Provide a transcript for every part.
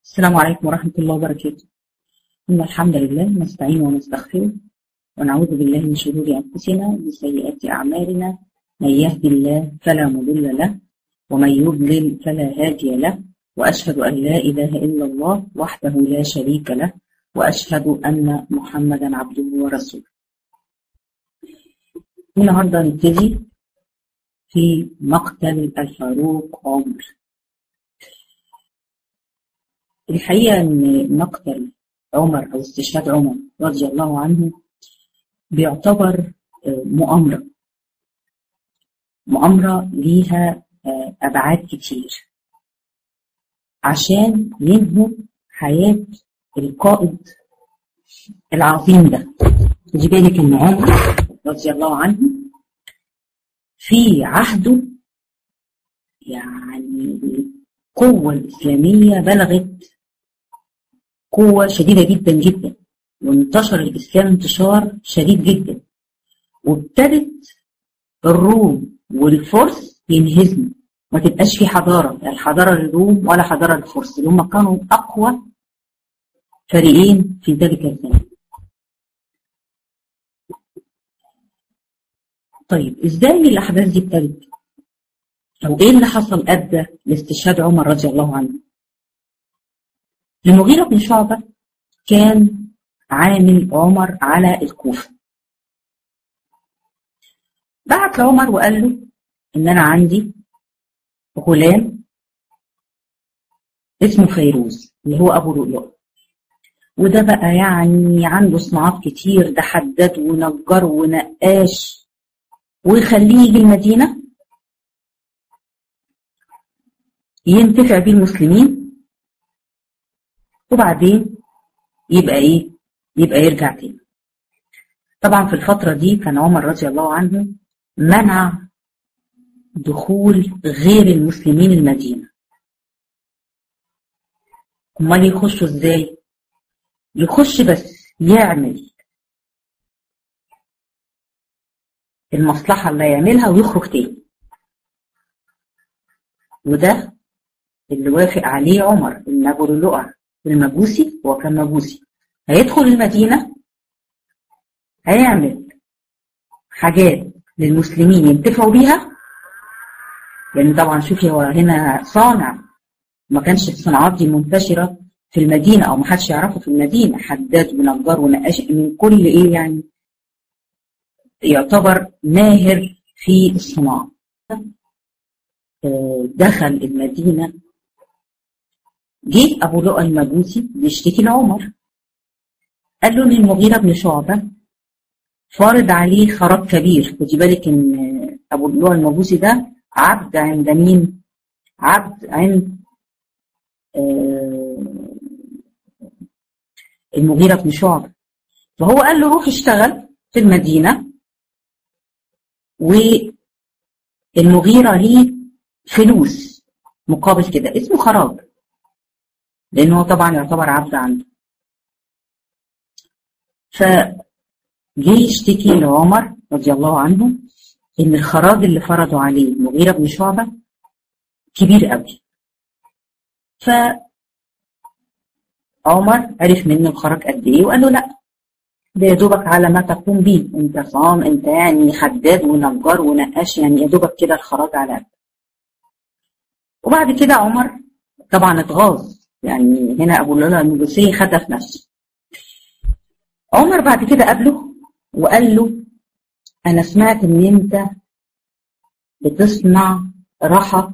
السلام عليكم ورحمة الله وبركاته إن الحمد لله نستعين ونستغفره ونعوذ بالله من شرور أنفسنا ومن سيئات أعمالنا من يهد الله فلا مضل له ومن يضلل فلا هادي له وأشهد أن لا إله إلا الله وحده لا شريك له وأشهد أن محمدا عبده ورسوله النهاردة نبتدي في مقتل الفاروق عمر الحقيقة أن مقتل عمر أو استشهاد عمر رضي الله عنه بيعتبر مؤامرة مؤامرة ليها أبعاد كتير عشان ينهوا حياة القائد العظيم ده خدي بالك إن عمر رضي الله عنه في عهده يعني القوة الإسلامية بلغت قوة شديدة جدا جدا وانتشر الإسلام انتشار شديد جدا وابتدت الروم والفرس ينهزموا ما تبقاش في حضارة لا الحضارة للروم ولا حضارة للفرس اللي هم كانوا أقوى فريقين في ذلك الزمان طيب ازاي الأحداث دي ابتدت؟ أو إيه اللي حصل أدى لاستشهاد عمر رضي الله عنه؟ المغيرة بن شعبة كان عامل عمر على الكوفة بعت لعمر وقال له إن أنا عندي غلام اسمه فيروز اللي هو أبو لؤلؤ وده بقى يعني عنده صناعات كتير ده حداد ونجار ونقاش ويخليه يجي المدينة ينتفع بيه المسلمين وبعدين يبقى ايه يبقى يرجع تاني طبعا في الفترة دي كان عمر رضي الله عنه منع دخول غير المسلمين المدينة امال يخشوا ازاي يخش بس يعمل المصلحة اللي يعملها ويخرج تاني وده اللي وافق عليه عمر ان ابو لؤلؤة المجوسي هو كان مجوسي هيدخل المدينة هيعمل حاجات للمسلمين ينتفعوا بيها لأن طبعا شوفي هو هنا صانع ما كانش الصناعات دي منتشرة في المدينة أو ما حدش يعرفه في المدينة حداد ونجار ونقاش من كل إيه يعني يعتبر ماهر في الصناعة دخل المدينة جه أبو لؤى المجوسي بيشتكي لعمر قال له إن المغيرة بن شعبة فارض عليه خراب كبير خدي بالك إن أبو لؤى المجوسي ده عبد عند مين؟ عبد عند المغيرة بن شعبة فهو قال له روح اشتغل في المدينة والمغيرة ليه فلوس مقابل كده اسمه خراب لأن هو طبعا يعتبر عبد عنده فجه يشتكي لعمر رضي الله عنه إن الخراج اللي فرضوا عليه المغيرة بن شعبة كبير قوي ف عمر عرف منه الخراج قد ايه وقال له لا ده يا دوبك على ما تقوم بيه انت صام انت يعني حداد ونجار ونقاش يعني يا دوبك كده الخراج على قد وبعد كده عمر طبعا اتغاظ يعني هنا ابو لؤلؤ المجوسي خدها في نفسه عمر بعد كده قابله وقال له انا سمعت ان انت بتصنع رحى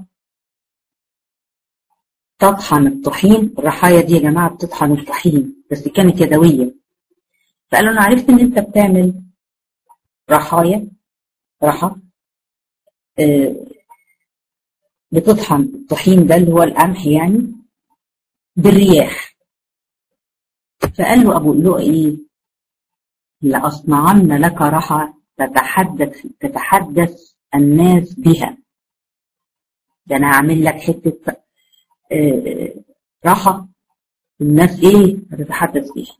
تطحن الطحين الرحايا دي يا جماعه بتطحن الطحين بس كانت يدويه فقال له انا عرفت ان انت بتعمل رحايا رحى آه بتطحن الطحين ده اللي هو القمح يعني بالرياح فقال له أبو لؤلؤ إيه لأصنعن لك رحى تتحدث تتحدث الناس بها ده أنا هعمل لك حتة آه رحى الناس إيه هتتحدث بها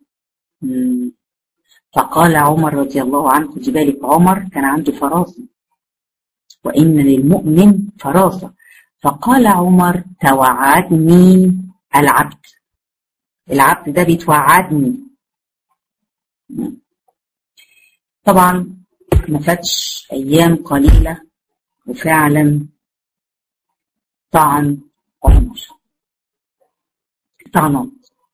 فقال عمر رضي الله عنه خدي بالك عمر كان عنده فراسة وإن للمؤمن فراسة فقال عمر توعدني العبد العبد ده بيتوعدني طبعا ما فاتش ايام قليله وفعلا طعن عمر طعنات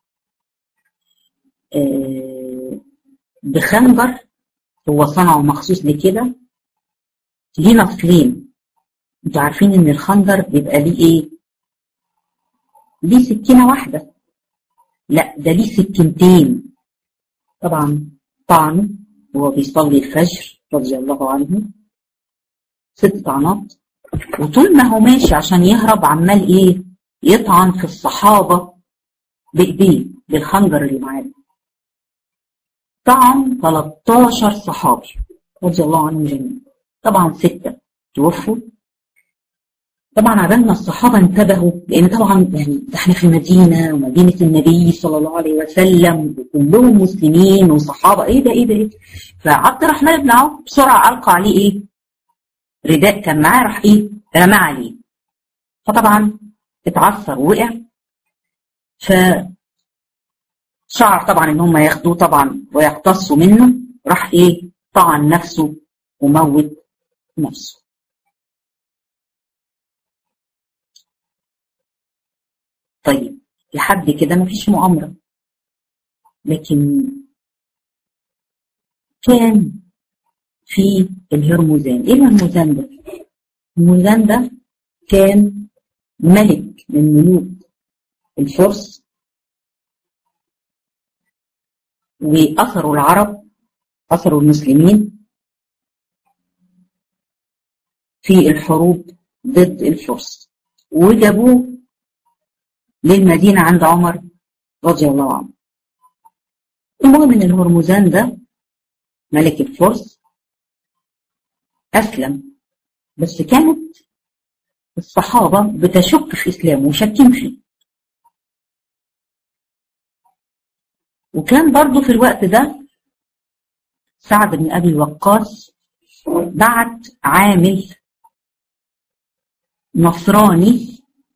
آه بخنجر هو صنعه مخصوص لكده ليه نصلين انتوا عارفين ان الخنجر بيبقى ليه ايه ليه سكينه واحده لا ده ليه سكينتين طبعا طعنه وهو بيصلي الفجر رضي الله عنه ست طعنات وطول ما هو ماشي عشان يهرب عمال ايه يطعن في الصحابه بايديه بالخنجر اللي معاه طعن 13 صحابي رضي الله عنهم جميعا طبعا ستة توفوا طبعا عبال ما الصحابة انتبهوا لأن طبعا يعني ده احنا في المدينة ومدينة النبي صلى الله عليه وسلم وكلهم مسلمين وصحابة ايه ده ايه ده ايه فعبد الرحمن بن عوف بسرعة ألقى عليه ايه رداء كان معاه راح ايه رمى عليه فطبعا اتعثر ووقع ف شعر طبعا ان هم ياخدوه طبعا ويقتصوا منه راح ايه طعن نفسه وموت نفسه طيب لحد كده مفيش مؤامرة لكن كان في الهرمزان ايه الهرمزان ده الهرمزان ده كان ملك من ملوك الفرس وأثروا العرب أثروا المسلمين في الحروب ضد الفرس وجابوه للمدينة عند عمر رضي الله عنه المهم ان الهرمزان ده ملك الفرس أسلم بس كانت الصحابة بتشك في إسلامه وشاكين فيه وكان برضو في الوقت ده سعد بن أبي وقاص بعت عامل نصراني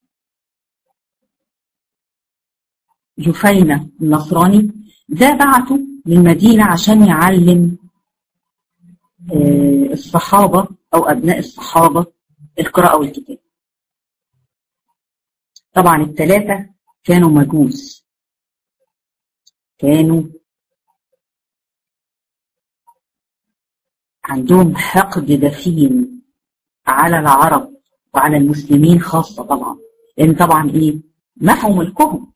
جفينة النصراني ده بعته للمدينة عشان يعلم الصحابة أو أبناء الصحابة القراءة والكتاب طبعا الثلاثة كانوا مجوس كانوا عندهم حقد دفين على العرب وعلى المسلمين خاصة طبعا لأن طبعا إيه محوا ملكهم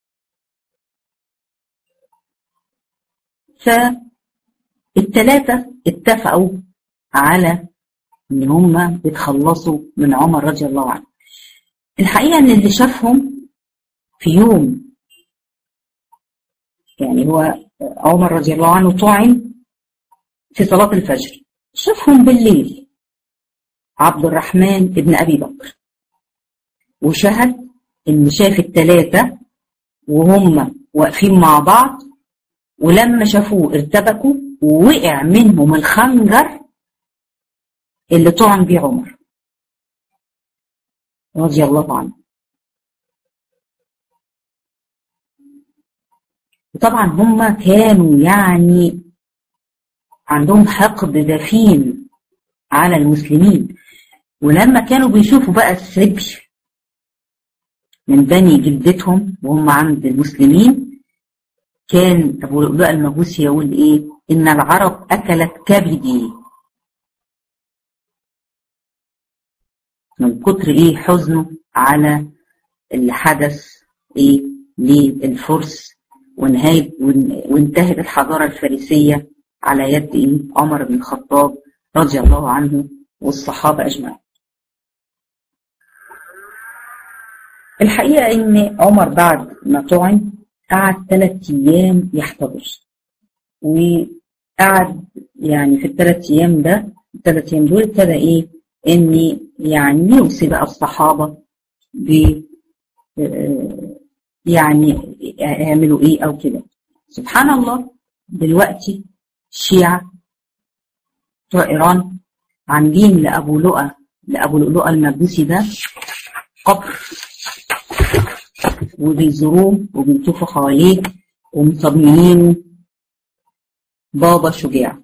فالثلاثة اتفقوا على إن هم يتخلصوا من عمر رضي الله عنه الحقيقة إن اللي شافهم في يوم يعني هو عمر رضي الله عنه طعن في صلاة الفجر شافهم بالليل عبد الرحمن ابن أبي بكر وشهد إن شاف التلاتة وهم واقفين مع بعض ولما شافوه ارتبكوا ووقع منهم الخنجر اللي طعن بيه عمر رضي الله عنه وطبعا هم كانوا يعني عندهم حقد دفين على المسلمين ولما كانوا بيشوفوا بقى السبي من بني جلدتهم وهم عند المسلمين كان ابو لؤلؤ المجوسي يقول ايه ان العرب اكلت كبدي من كتر ايه حزنه على اللي حدث ايه للفرس ونهاية وانتهت الحضارة الفارسية على يد ايه عمر بن الخطاب رضي الله عنه والصحابة أجمعين الحقيقة إن عمر بعد ما طعن قعد ثلاث أيام يحتضر وقعد يعني في الثلاث أيام ده الثلاث أيام دول ابتدى إيه إن يعني يوصي بقى الصحابة ب يعني يعملوا إيه أو كده سبحان الله دلوقتي الشيعة بتوع إيران عاملين لأبو لؤى لأبو لؤلؤة المجوسي ده قبر وبيزوروه وبيطوفوا حواليه ومسميينه بابا شجاع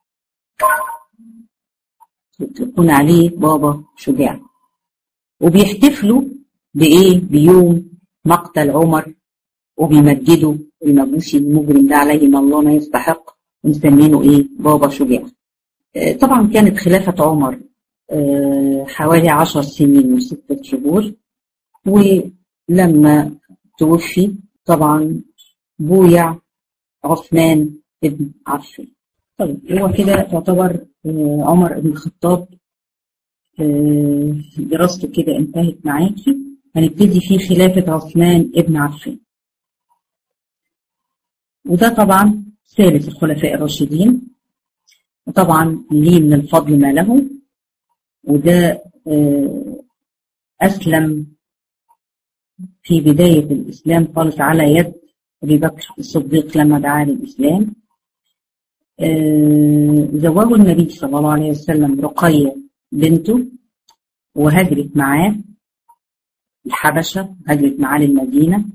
يكون عليه بابا شجاع وبيحتفلوا بإيه بيوم مقتل عمر وبيمجدوا المجوسي المجرم ده عليه ما الله ما يستحق ومسمينه إيه بابا شجاع طبعا كانت خلافة عمر حوالي عشر سنين وستة شهور ولما توفي طبعا بويع عثمان بن عفان طيب هو كده تعتبر عمر بن الخطاب دراسته كده انتهت معاكي هنبتدي في خلافة عثمان بن عفان وده طبعا ثالث الخلفاء الراشدين وطبعا ليه من الفضل ما له وده أسلم في بداية الإسلام خالص على يد أبي بكر الصديق لما دعا للإسلام زوجه النبي صلى الله عليه وسلم رقية بنته وهجرت معاه الحبشة هجرت معاه للمدينة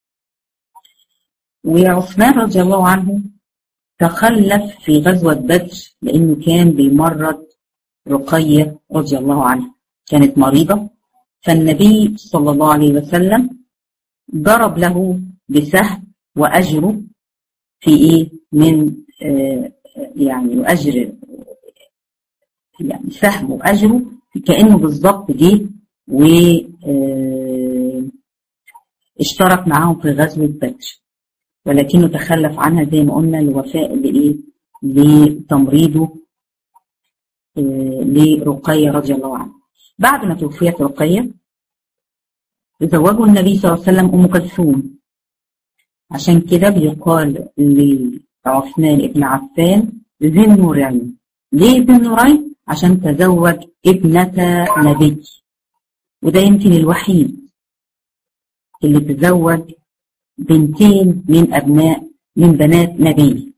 وعثمان رضي الله عنه تخلف في غزوة بدر لأنه كان بيمرض رقية رضي الله عنها كانت مريضة فالنبي صلى الله عليه وسلم ضرب له بسهم وأجره في إيه من آه يعني وأجر يعني سهم وأجره كأنه بالظبط جه و آه اشترك معاهم في غزوة بدر ولكنه تخلف عنها زي ما قلنا لوفاء لإيه لتمريضه آه لرقية رضي الله عنها بعد ما توفيت رقية زوجه النبي صلى الله عليه وسلم أم كلثوم عشان كده بيقال لعثمان بن عفان ذي النورين ليه ذي النورين؟ عشان تزوج ابنة نبي وده يمكن الوحيد اللي تزوج بنتين من أبناء من بنات نبي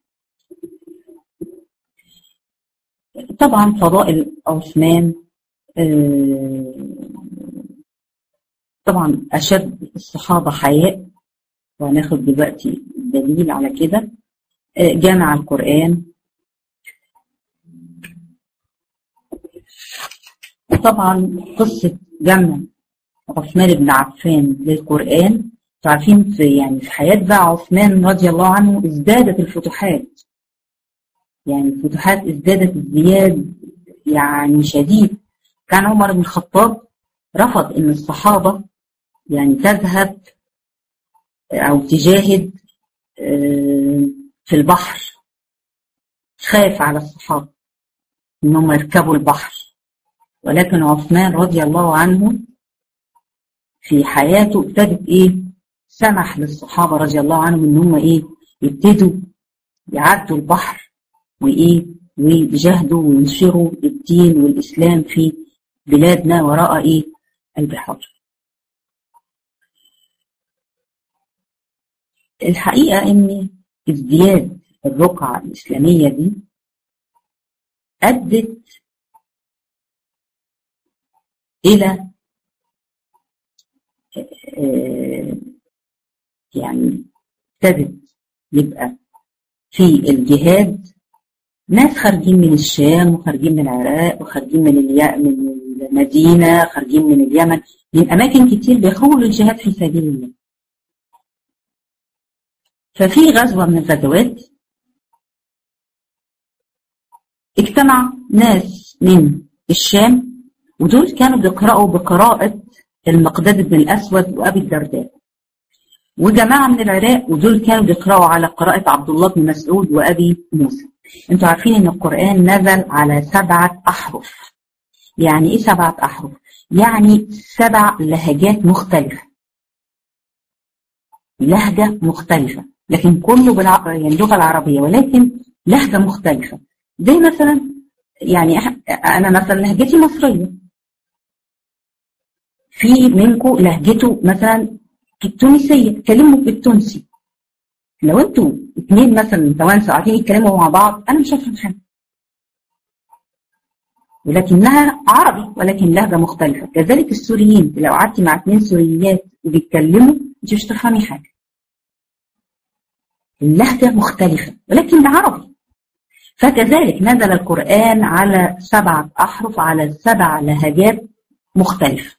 طبعا فضائل عثمان طبعا أشد الصحابة حياء وهناخد دلوقتي دليل على كده جامع القرآن طبعا قصة جمع عثمان بن عفان للقرآن عارفين في يعني في حياة بقى عثمان رضي الله عنه ازدادت الفتوحات يعني الفتوحات ازدادت ازدياد يعني شديد كان عمر بن الخطاب رفض ان الصحابة يعني تذهب او تجاهد في البحر خاف على الصحابة انهم يركبوا البحر ولكن عثمان رضي الله عنه في حياته ابتدت ايه سمح للصحابة رضي الله عنهم ان هم ايه يبتدوا يعدوا البحر وايه ويجاهدوا وينشروا الدين والاسلام في بلادنا وراء ايه البحار الحقيقة ان ازدياد الرقعة الإسلامية دي أدت إلى يعني ابتدت يبقى في الجهاد ناس خارجين من الشام وخارجين من العراق وخارجين من اليا من المدينة خارجين من اليمن من أماكن كتير بيخرجوا للجهاد في سبيل الله ففي غزوة من الغزوات اجتمع ناس من الشام ودول كانوا بيقرأوا بقراءة المقداد بن الأسود وأبي الدرداء وجماعة من العراق ودول كانوا بيقرأوا على قراءة عبد الله بن مسعود وأبي موسى انتوا عارفين ان القرآن نزل على سبعة أحرف يعني ايه سبعة أحرف يعني سبع لهجات مختلفة لهجة مختلفة لكن كله بالع... يعني اللغة العربية ولكن لهجة مختلفة زي مثلا يعني أنا مثلا لهجتي مصرية في منكم لهجته مثلا التونسية تكلموا بالتونسي لو انتوا اتنين مثلا توانسة قاعدين يتكلموا مع بعض انا مش هفهم حاجة ولكنها عربي ولكن لهجة مختلفة كذلك السوريين لو قعدت مع اتنين سوريات وبيتكلموا انت مش تفهمي حاجة اللهجة مختلفة ولكن عربي فكذلك نزل القرآن على سبعة أحرف على سبع لهجات مختلفة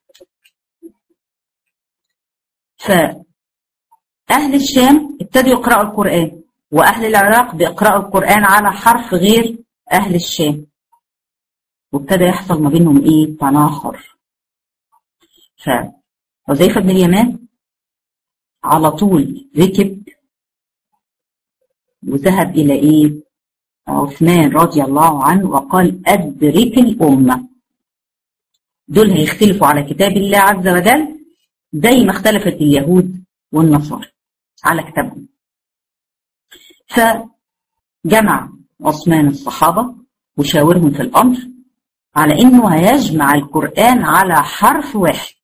فأهل الشام ابتدوا يقرأوا القرآن وأهل العراق بيقرأوا القرآن على حرف غير أهل الشام وابتدى يحصل ما بينهم إيه تناحر فوزيفة بن اليمان على طول ركب وذهب إلى إيه عثمان رضي الله عنه وقال أدرك الأمة دول هيختلفوا على كتاب الله عز وجل زي ما اختلفت اليهود والنصارى على كتابهم فجمع عثمان الصحابة وشاورهم في الأمر على إنه هيجمع القرآن على حرف واحد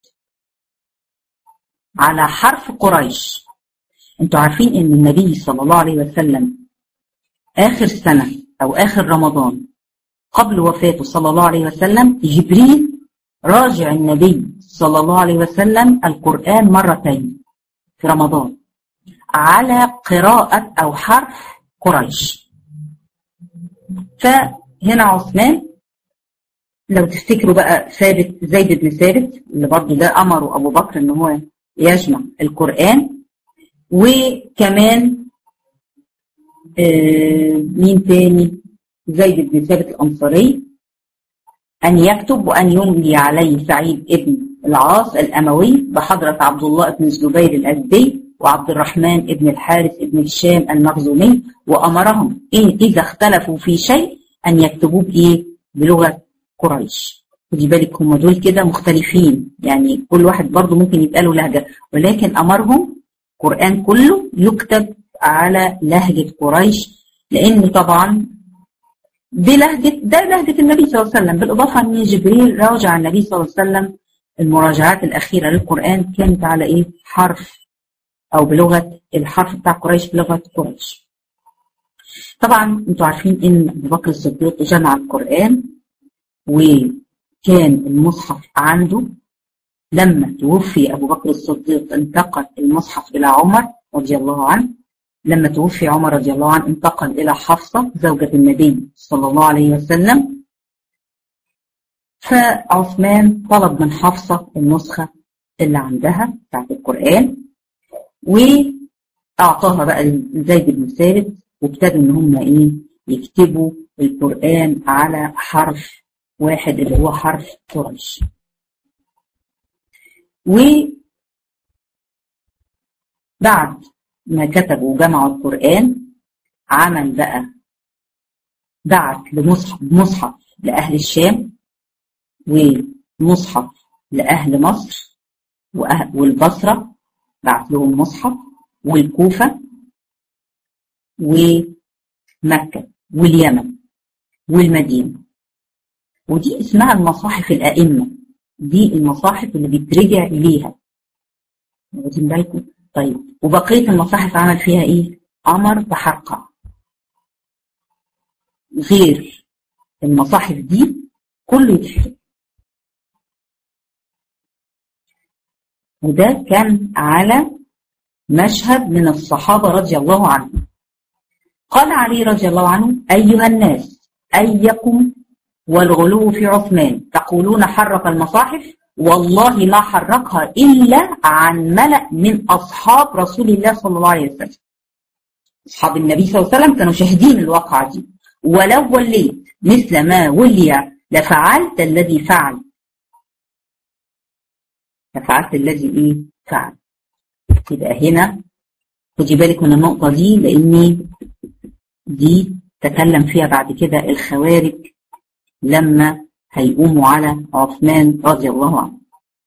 على حرف قريش انتوا عارفين ان النبي صلى الله عليه وسلم آخر سنة أو آخر رمضان قبل وفاته صلى الله عليه وسلم جبريل راجع النبي صلى الله عليه وسلم القرآن مرتين في رمضان على قراءة أو حرف قريش فهنا عثمان لو تفتكروا بقى ثابت زيد بن ثابت اللي برضه ده أمره أبو بكر إن هو يجمع القرآن وكمان آه مين تاني زيد بن ثابت الأنصاري أن يكتب وأن يملي عليه سعيد ابن العاص الأموي بحضرة عبد الله بن الزبير الأزدي وعبد الرحمن ابن الحارث ابن هشام المخزومي وأمرهم إن إذا اختلفوا في شيء أن يكتبوه بإيه؟ بلغة قريش خدي بالك هم دول كده مختلفين يعني كل واحد برضه ممكن يبقى له لهجة ولكن أمرهم القرآن كله يكتب على لهجة قريش لأن طبعا دي لهجة ده لهجة النبي صلى الله عليه وسلم بالإضافة أن جبريل راجع النبي صلى الله عليه وسلم المراجعات الأخيرة للقرآن كانت على إيه حرف أو بلغة الحرف بتاع قريش بلغة قريش طبعا انتوا عارفين ان ابو بكر الصديق جمع القرآن وكان المصحف عنده لما توفي ابو بكر الصديق انتقل المصحف الى عمر رضي الله عنه لما توفي عمر رضي الله عنه انتقل إلى حفصة زوجة النبي صلى الله عليه وسلم فعثمان طلب من حفصة النسخة اللي عندها بتاعت القرآن وأعطاها بقى زيد بن ثابت وابتدوا إن هم إيه يكتبوا القرآن على حرف واحد اللي هو حرف قريش وبعد ما كتبوا وجمعوا القرآن عمل بقى بعت لمصحف مصحف لأهل الشام ومصحف لأهل مصر والبصرة بعت لهم مصحف والكوفة ومكة واليمن والمدينة ودي اسمها المصاحف الأئمة دي المصاحف اللي بيترجع إليها واخدين بالكم طيب وبقية المصاحف عمل فيها ايه امر بحرقها غير المصاحف دي كله يتحرق وده كان على مشهد من الصحابة رضي الله عنهم قال علي رضي الله عنه أيها الناس أيكم والغلو في عثمان تقولون حرق المصاحف والله ما حركها إلا عن ملأ من أصحاب رسول الله صلى الله عليه وسلم أصحاب النبي صلى الله عليه وسلم كانوا شاهدين الواقعة دي ولو وليت مثل ما ولي لفعلت الذي فعل لفعلت الذي إيه فعل يبقى هنا خدي بالك من النقطة دي لأن دي تكلم فيها بعد كده الخوارج لما هيقوموا على عثمان رضي الله عنه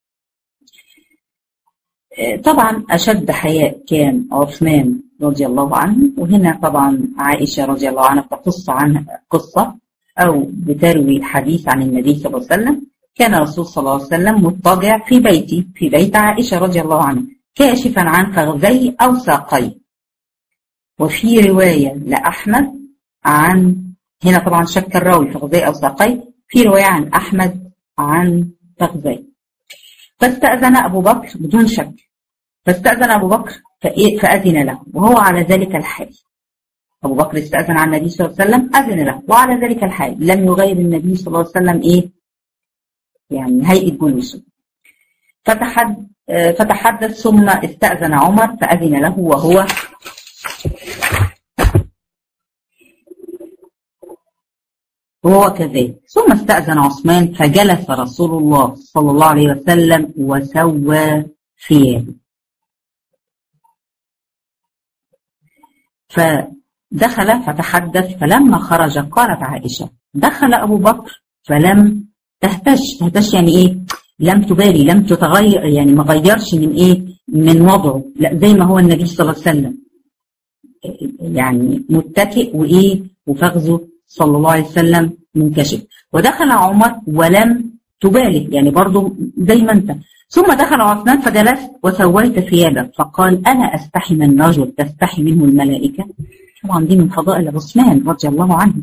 طبعا أشد حياء كان عثمان رضي الله عنه وهنا طبعا عائشة رضي الله عنها بتقص عنها قصة أو بتروي حديث عن النبي صلى الله عليه وسلم كان الرسول صلى الله عليه وسلم مضطجع في بيتي في بيت عائشة رضي الله عنها كاشفا عن فخذي أو ساقي وفي رواية لأحمد عن هنا طبعا شك الراوي فخذي أو ساقي في رواية عن أحمد عن فخذي فاستأذن أبو بكر بدون شك فاستأذن أبو بكر فأذن له وهو على ذلك الحال أبو بكر استأذن على النبي صلى الله عليه وسلم أذن له وعلى ذلك الحال لم يغير النبي صلى الله عليه وسلم إيه يعني هيئة جلوسه فتحد فتحدث ثم استأذن عمر فأذن له وهو وهو كذلك ثم استأذن عثمان فجلس رسول الله صلى الله عليه وسلم وسوى ثيابه فدخل فتحدث فلما خرج قالت عائشة دخل أبو بكر فلم تهتش تهتش يعني إيه لم تبالي لم تتغير يعني ما غيرش من إيه من وضعه لا زي ما هو النبي صلى الله عليه وسلم يعني متكئ وإيه وفخذه صلى الله عليه وسلم منكشف ودخل عمر ولم تبالي يعني برضه زي ما انت ثم دخل عثمان فجلست وسويت ثيابك فقال أنا أستحي من رجل تستحي منه الملائكة طبعا دي من فضائل عثمان رضي الله عنه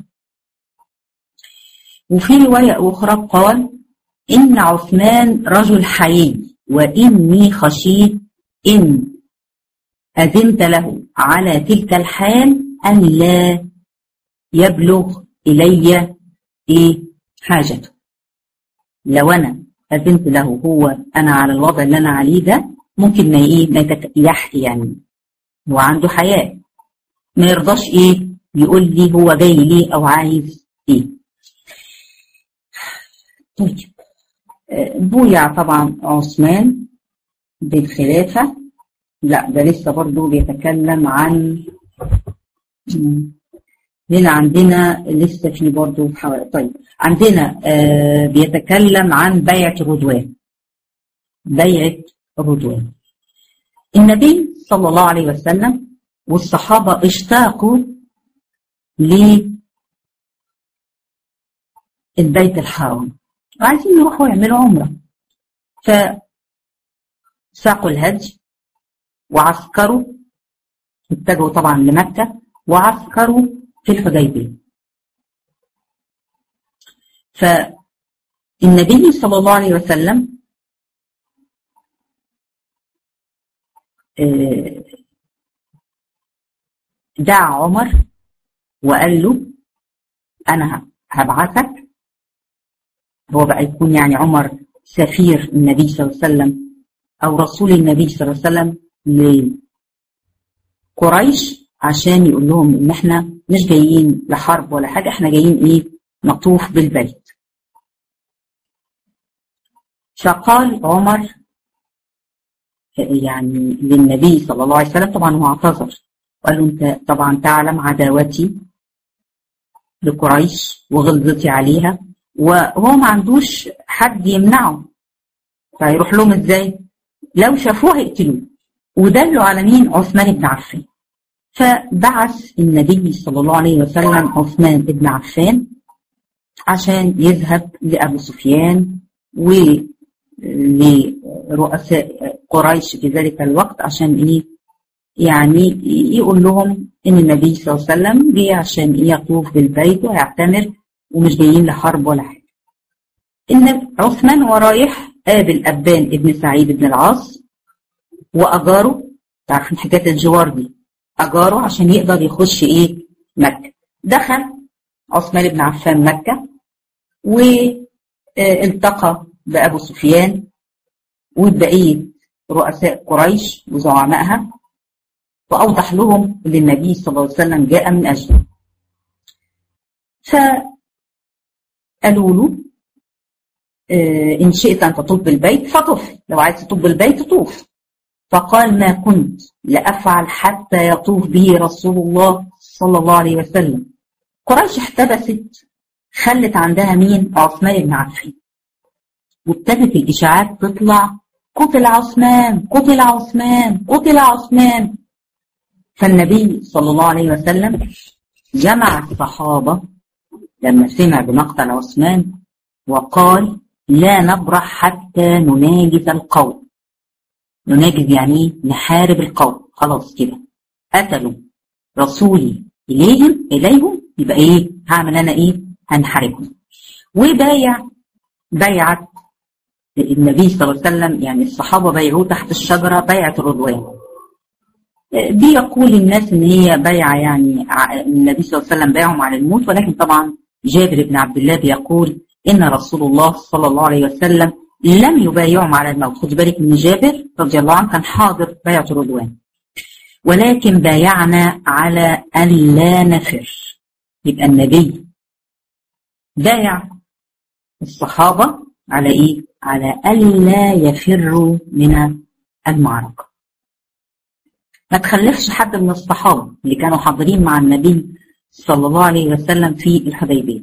وفي رواية أخرى قال إن عثمان رجل حيي وإني خشيت إن أذنت له على تلك الحال أن لا يبلغ إلي إيه حاجته لو أنا أذنت له هو أنا على الوضع اللي أنا عليه ده ممكن ما إيه ما يحكي يعني هو عنده حياة ما يرضاش إيه يقول لي هو جاي ليه أو عايز إيه طيب بويع طبعا عثمان بالخلافة لا ده لسه برضه بيتكلم عن هنا عندنا لسه في برضه حوالي طيب عندنا آه بيتكلم عن بيعة الرضوان بيعة الرضوان النبي صلى الله عليه وسلم والصحابة اشتاقوا للبيت الحرام وعايزين يروحوا يعملوا عمرة فساقوا الهج وعسكروا اتجهوا طبعا لمكة وعسكروا في الحديبية فالنبي صلى الله عليه وسلم دعا عمر وقال له أنا هبعثك هو بقى يكون يعني عمر سفير النبي صلى الله عليه وسلم أو رسول النبي صلى الله عليه وسلم لقريش عشان يقول لهم ان احنا مش جايين لحرب ولا حاجة احنا جايين ايه نطوف بالبيت فقال عمر يعني للنبي صلى الله عليه وسلم طبعا هو اعتذر وقال له انت طبعا تعلم عداوتي لقريش وغلظتي عليها وهو ما عندوش حد يمنعه فيروح لهم ازاي لو شافوه هيقتلوه ودلوا على مين عثمان بن عفان فبعث النبي صلى الله عليه وسلم عثمان بن عفان عشان يذهب لأبو سفيان ولرؤساء قريش في ذلك الوقت عشان إيه يعني يقول لهم إن النبي صلى الله عليه وسلم جه عشان إيه يطوف بالبيت ويعتمر ومش جايين لحرب ولا حاجة إن عثمان ورايح قابل أبان ابن سعيد بن العاص وأجاره تعرفين حكاية الجوار دي أجاره عشان يقدر يخش إيه مكة دخل عثمان بن عفان مكة والتقى بأبو سفيان وبقية رؤساء قريش وزعمائها وأوضح لهم اللي النبي صلى الله عليه وسلم جاء من أجله فقالوا له إن شئت أن تطوف بالبيت فطف لو عايز تطوف بالبيت طوف فقال ما كنت لأفعل حتى يطوف به رسول الله صلى الله عليه وسلم قريش احتبست خلت عندها مين عثمان بن عفان وابتدت الإشاعات تطلع قتل عثمان قتل عثمان قتل عثمان فالنبي صلى الله عليه وسلم جمع الصحابة لما سمع بمقتل عثمان وقال لا نبرح حتى نناجز القوم نناجز يعني ايه نحارب القوم خلاص كده قتلوا رسولي إليهم إليهم يبقى إيه هعمل أنا إيه هنحاربهم وبايع بيعة النبي صلى الله عليه وسلم يعني الصحابة بيعوه تحت الشجرة بيعة الرضوان بيقول الناس ان هي بيعة يعني النبي صلى الله عليه وسلم بايعهم على الموت ولكن طبعا جابر بن عبد الله بيقول ان رسول الله صلى الله عليه وسلم لم يبايعهم على الموت خد بالك ان جابر رضي الله عنه كان حاضر بيعة الرضوان ولكن بايعنا على ان لا نفر يبقى النبي بايع الصحابة على ايه على الا يفروا من المعركة ما تخلفش حد من الصحابة اللي كانوا حاضرين مع النبي صلى الله عليه وسلم في الحديبية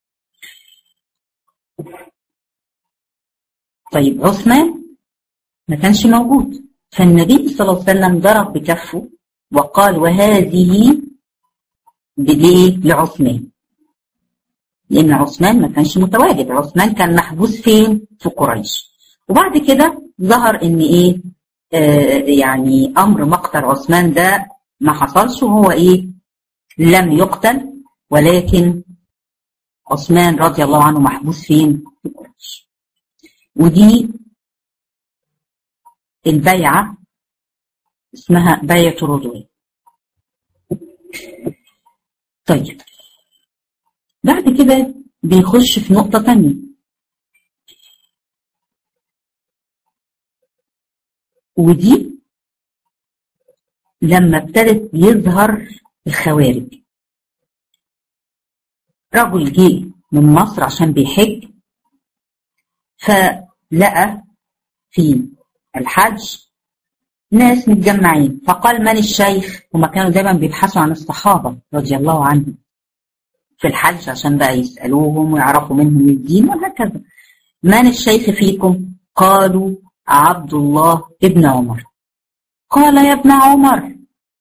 طيب عثمان ما كانش موجود فالنبي صلى الله عليه وسلم ضرب بكفه وقال وهذه بليه لعثمان لأن عثمان ما كانش متواجد عثمان كان محبوس فين في قريش وبعد كده ظهر ان ايه آه يعني امر مقتل عثمان ده ما حصلش وهو ايه لم يقتل ولكن عثمان رضي الله عنه محبوس فين في قريش ودي البيعة اسمها بيعة الرضوان طيب بعد كده بيخش في نقطة تانية ودي لما ابتدت يظهر الخوارج رجل جه من مصر عشان بيحج فلقى في الحج ناس متجمعين فقال من الشيخ هما كانوا دايما بيبحثوا عن الصحابة رضي الله عنهم في الحج عشان بقى يسألوهم ويعرفوا منهم الدين وهكذا من الشيخ فيكم قالوا عبد الله ابن عمر قال يا ابن عمر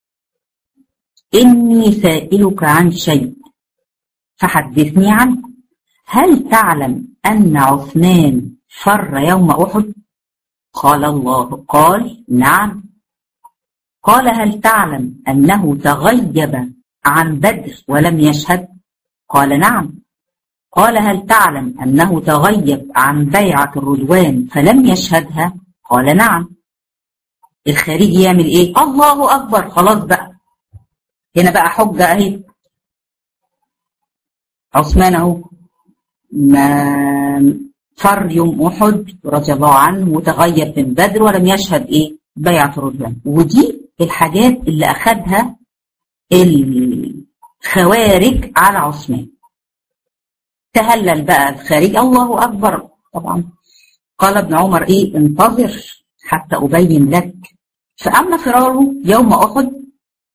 إني سائلك عن شيء فحدثني عنه هل تعلم أن عثمان فر يوم أحد قال الله قال نعم قال هل تعلم أنه تغيب عن بدر ولم يشهد قال نعم قال هل تعلم أنه تغيب عن بيعة الرضوان فلم يشهدها قال نعم الخارجي يعمل ايه الله أكبر خلاص بقى هنا بقى حجة اهي عثمان اهو ما فر يوم أحد رضي الله عنه وتغيب من بدر ولم يشهد ايه بيعة الرضوان ودي الحاجات اللي أخذها الخوارج على عثمان تهلل بقى الخارج الله أكبر طبعا قال ابن عمر ايه انتظر حتى أبين لك فأما فراره يوم أحد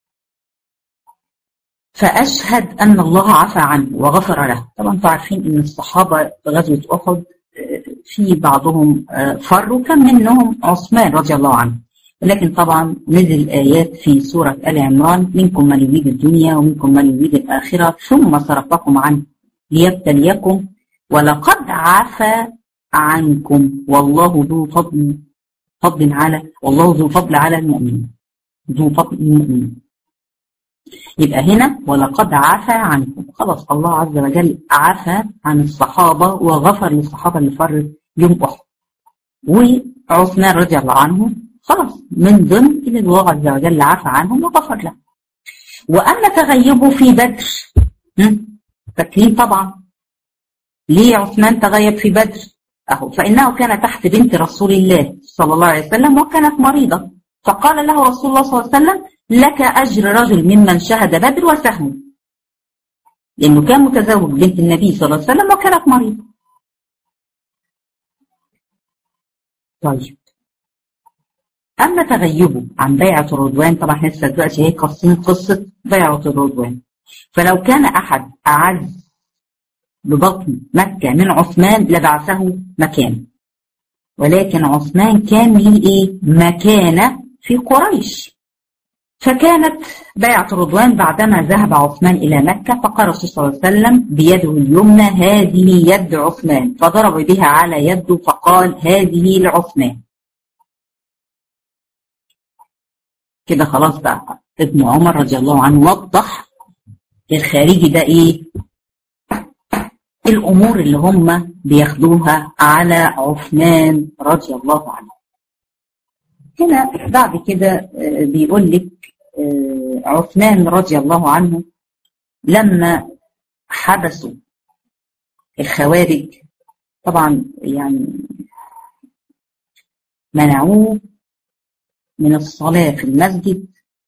فأشهد أن الله عفى عنه وغفر له طبعا انتم عارفين أن الصحابة في غزوة أحد في بعضهم فروا كان منهم عثمان رضي الله عنه لكن طبعا نزل آيات في سورة آل عمران منكم من يريد الدنيا ومنكم من يريد الآخرة ثم صرفكم عنه ليبتليكم ولقد عفى عنكم والله ذو فضل فضل على والله ذو فضل على المؤمنين ذو فضل المؤمنين يبقى هنا ولقد عفى عنكم خلاص الله عز وجل عفى عن الصحابة وغفر للصحابة اللي فرت يوم أحد وعثمان رضي الله عنه خلاص من ضمن اللي الله عز وجل عفى عنهم وغفر له وأما تغيبه في بدر فاكرين طبعا ليه عثمان تغيب في بدر أهو فإنه كان تحت بنت رسول الله صلى الله عليه وسلم وكانت مريضة فقال له رسول الله صلى الله عليه وسلم لك أجر رجل ممن شهد بدر وسهم لأنه كان متزوج بنت النبي صلى الله عليه وسلم وكانت مريضة طيب أما تغيبه عن بيعة الرضوان طبعا لسه دلوقتي هي قصين قصة بيعة الرضوان فلو كان أحد أعز ببطن مكة من عثمان لبعثه مكان ولكن عثمان كان ليه إيه مكانة في قريش فكانت بيعة الرضوان بعدما ذهب عثمان إلى مكة فقال الرسول صلى الله عليه وسلم بيده اليمنى هذه يد عثمان فضرب بها على يده فقال هذه لعثمان كده خلاص بقى ابن عمر رضي الله عنه وضح الخارجي ده ايه الأمور اللي هم بياخدوها على عثمان رضي الله عنه هنا بعد كده بيقول لك عثمان رضي الله عنه لما حبسوا الخوارج طبعا يعني منعوه من الصلاة في المسجد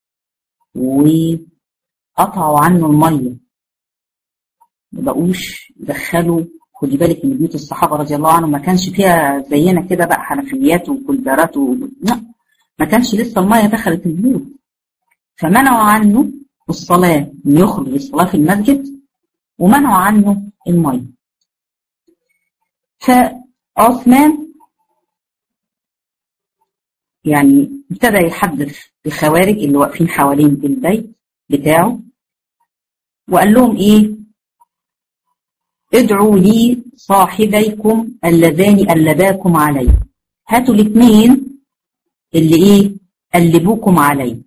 وقطعوا عنه المية ما بقوش دخلوا خدي بالك ان بيوت الصحابة رضي الله عنهم ما كانش فيها زينا كده بقى حنفيات وكولدرات و... لا ما كانش لسه المية دخلت البيوت فمنعوا عنه الصلاة ان يخرج للصلاة في المسجد ومنعوا عنه المية فعثمان يعني ابتدى يحدث الخوارج اللي واقفين حوالين البيت بتاعه وقال لهم ايه ادعوا لي صاحبيكم اللذان قلباكم علي هاتوا الاثنين اللي ايه قلبوكم علي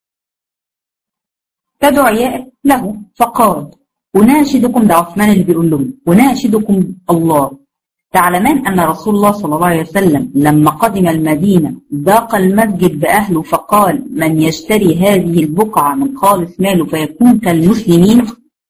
فدعي له فقال أناشدكم ده عثمان اللي بيقول لهم أناشدكم الله تعلمان أن رسول الله صلى الله عليه وسلم لما قدم المدينة ضاق المسجد بأهله فقال من يشتري هذه البقعة من خالص ماله فيكون كالمسلمين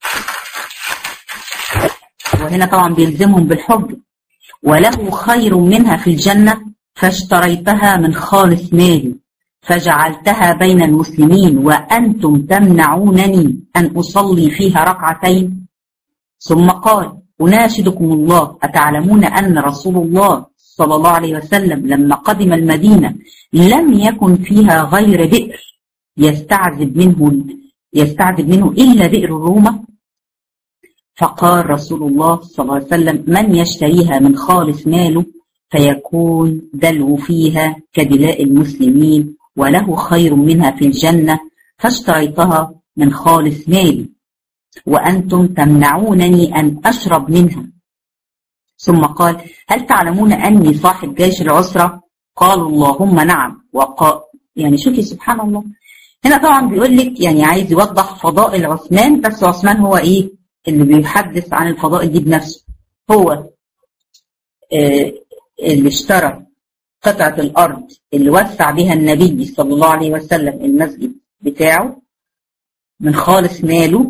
وهنا طبعا بيلزمهم بالحب وله خير منها في الجنة فاشتريتها من خالص مالي فجعلتها بين المسلمين وأنتم تمنعونني أن أصلي فيها ركعتين ثم قال أناشدكم الله أتعلمون أن رسول الله صلى الله عليه وسلم لما قدم المدينة لم يكن فيها غير بئر يستعذب منه يستعذب منه إلا بئر الرومة فقال رسول الله صلى الله عليه وسلم من يشتريها من خالص ماله فيكون دلو فيها كدلاء المسلمين وله خير منها في الجنة فاشتريتها من خالص مالي وأنتم تمنعونني أن أشرب منها ثم قال هل تعلمون أني صاحب جيش العسرة قالوا اللهم نعم وقال يعني شوفي سبحان الله هنا طبعا بيقول لك يعني عايز يوضح فضائل عثمان بس عثمان هو ايه اللي بيحدث عن الفضائل دي بنفسه هو آه اللي اشترى قطعة الأرض اللي وسع بها النبي صلى الله عليه وسلم المسجد بتاعه من خالص ماله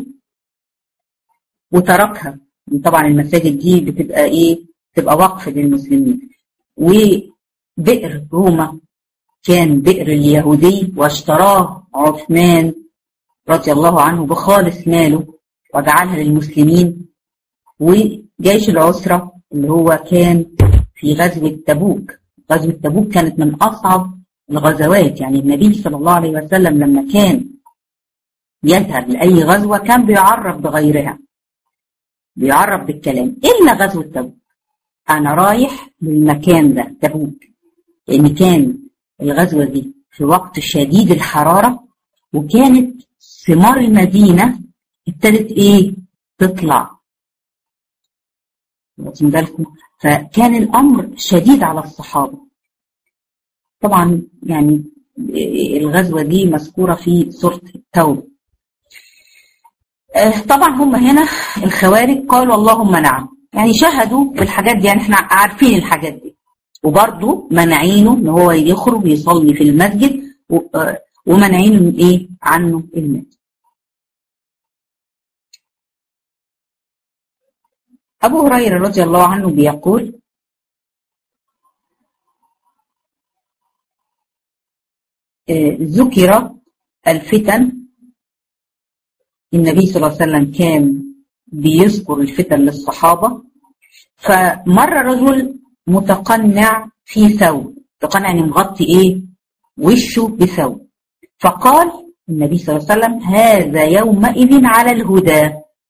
وتركها طبعا المساجد دي بتبقى ايه تبقى وقف للمسلمين وبئر روما كان بئر اليهودي واشتراه عثمان رضي الله عنه بخالص ماله وجعلها للمسلمين وجيش العسرة اللي هو كان في غزوة تبوك غزوة تبوك كانت من أصعب الغزوات يعني النبي صلى الله عليه وسلم لما كان يذهب لأي غزوة كان بيعرف بغيرها بيعرف بالكلام إلا غزوة تبوك أنا رايح للمكان ده تبوك لأن كان الغزوة دي في وقت شديد الحرارة وكانت ثمار المدينة ابتدت إيه تطلع واخدين بالكم فكان الأمر شديد على الصحابة طبعا يعني الغزوة دي مذكورة في سورة التوبة طبعا هم هنا الخوارج قالوا اللهم نعم يعني شهدوا بالحاجات دي يعني احنا عارفين الحاجات دي وبرضه منعينه ان هو يخرج يصلي في المسجد ومنعينه من ايه عنه المال ابو هريره رضي الله عنه بيقول ذكر الفتن النبي صلى الله عليه وسلم كان بيذكر الفتن للصحابة فمر رجل متقنع في ثوب متقنع يعني مغطي ايه وشه بثوب فقال النبي صلى الله عليه وسلم هذا يومئذ على الهدى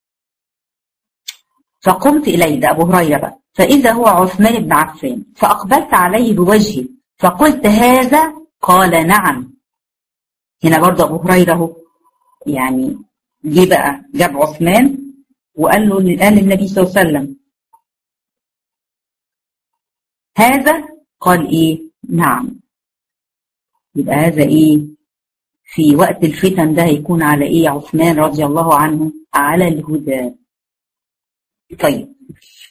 فقمت إليه ده أبو هريرة بقى فإذا هو عثمان بن عفان فأقبلت عليه بوجهي فقلت هذا قال نعم هنا برضه أبو هريرة هو يعني جه بقى جاب عثمان وقال له قال للنبي صلى الله عليه وسلم هذا قال ايه نعم يبقى هذا ايه في وقت الفتن ده هيكون على ايه عثمان رضي الله عنه على الهدى طيب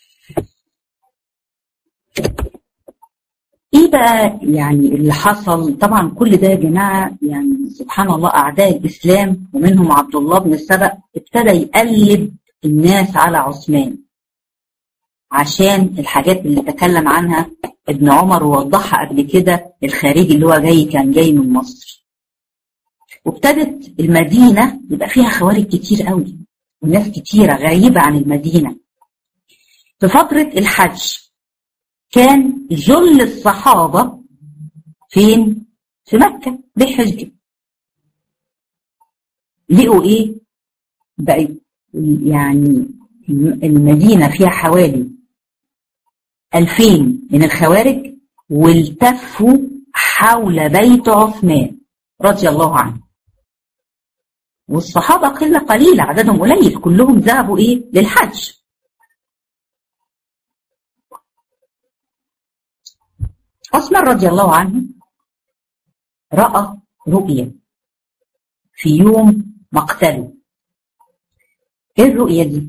ايه بقى يعني اللي حصل طبعا كل ده يا جماعه يعني سبحان الله اعداء الاسلام ومنهم عبد الله بن السبأ ابتدى يقلب الناس على عثمان عشان الحاجات اللي تكلم عنها ابن عمر ووضحها قبل كده الخارجي اللي هو جاي كان جاي من مصر وابتدت المدينه يبقى فيها خوارج كتير قوي وناس كتيره غريبه عن المدينه في فتره الحج كان جل الصحابة فين؟ في مكة بيحجوا لقوا ايه؟ بقى يعني المدينة فيها حوالي ألفين من الخوارج والتفوا حول بيت عثمان رضي الله عنه والصحابة قلة قليلة عددهم قليل كلهم ذهبوا ايه للحج عثمان رضي الله عنه رأى رؤية في يوم مقتله ايه الرؤية دي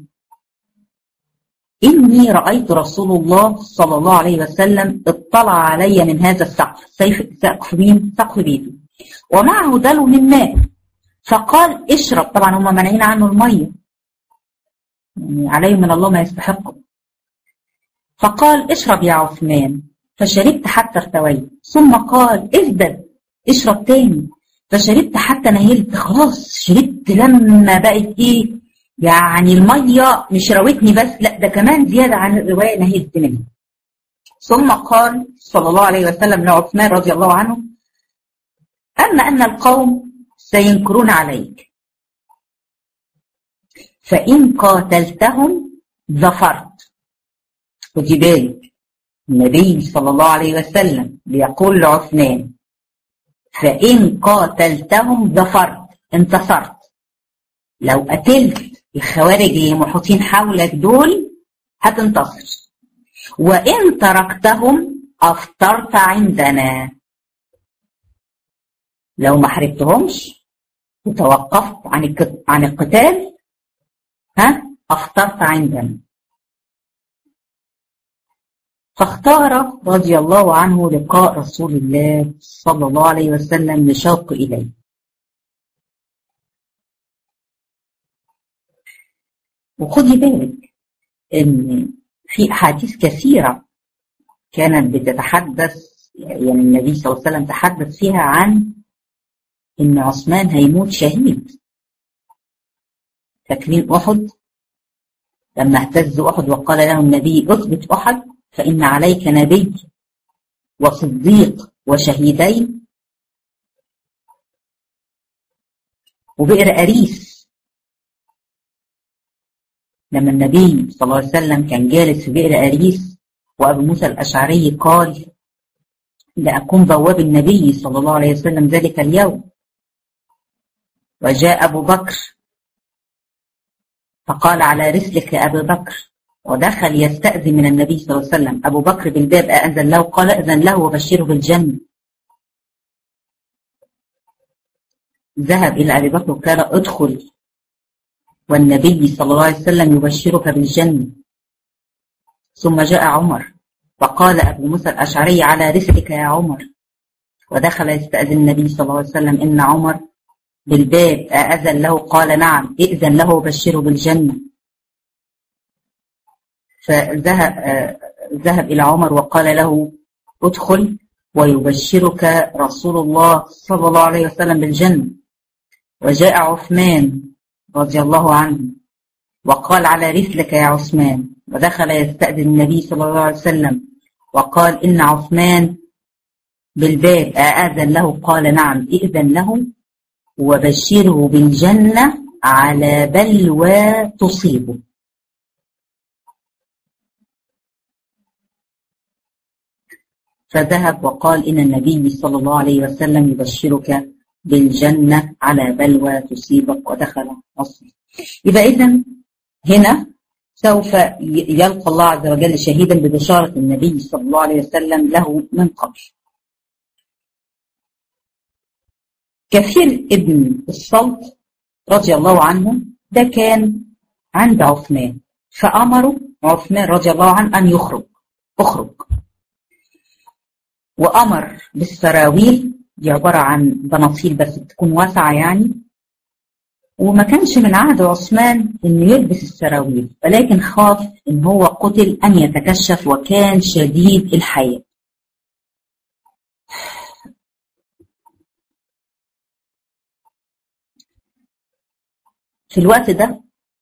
إني رأيت رسول الله صلى الله عليه وسلم اطلع علي من هذا السقف سيف سقف مين؟ سقف بيته ومعه دلو من ماء فقال اشرب طبعا هم مانعين عنه المية يعني عليه من الله ما يستحقه فقال اشرب يا عثمان فشربت حتى ارتويت ثم قال ازدد اشرب تاني فشربت حتى نهلت خلاص شربت لما بقت ايه يعني الميه مش راوتني بس لا ده كمان زياده عن الروايه نهلت منها ثم قال صلى الله عليه وسلم لعثمان رضي الله عنه اما ان القوم سينكرون عليك فان قاتلتهم ظفرت خدي بالك النبي صلى الله عليه وسلم بيقول لعثمان فإن قاتلتهم ظفرت انتصرت لو قتلت الخوارج اللي محيطين حولك دول هتنتصر وإن تركتهم أفطرت عندنا لو ما حرقتهمش وتوقفت عن عن القتال ها أفطرت عندنا فاختار رضي الله عنه لقاء رسول الله صلى الله عليه وسلم لشوق إليه وخدي بالك ان في احاديث كثيره كانت بتتحدث يعني النبي صلى الله عليه وسلم تحدث فيها عن ان عثمان هيموت شهيد فاكرين احد لما اهتز احد وقال له النبي اثبت احد فإن عليك نبي وصديق وشهيدين وبئر أريس لما النبي صلى الله عليه وسلم كان جالس في بئر أريس وأبو موسى الأشعري قال لأكون بواب النبي صلى الله عليه وسلم ذلك اليوم وجاء أبو بكر فقال على رسلك يا أبي بكر ودخل يستأذن من النبي صلى الله عليه وسلم أبو بكر بالباب أأذن له قال أذن له وبشره بالجنة ذهب إلى أبي بكر وقال ادخل والنبي صلى الله عليه وسلم يبشرك بالجنة ثم جاء عمر فقال أبو موسى الأشعري على رسلك يا عمر ودخل يستأذن النبي صلى الله عليه وسلم إن عمر بالباب أأذن له قال نعم ائذن له وبشره بالجنة فذهب ذهب إلى عمر وقال له ادخل ويبشرك رسول الله صلى الله عليه وسلم بالجنة وجاء عثمان رضي الله عنه وقال على رسلك يا عثمان ودخل يستأذن النبي صلى الله عليه وسلم وقال إن عثمان بالباب أأذن له قال نعم إذن له وبشره بالجنة على بلوى تصيبه فذهب وقال إن النبي صلى الله عليه وسلم يبشرك بالجنة على بلوى تصيبك ودخل مصر يبقى إذا هنا سوف يلقى الله عز وجل شهيدا ببشارة النبي صلى الله عليه وسلم له من قبل كثير ابن الصلت رضي الله عنه ده كان عند عثمان فأمره عثمان رضي الله عنه أن يخرج اخرج وأمر بالسراويل دي عبارة عن بناطيل بس بتكون واسعة يعني وما كانش من عهد عثمان انه يلبس السراويل ولكن خاف ان هو قتل ان يتكشف وكان شديد الحياة في الوقت ده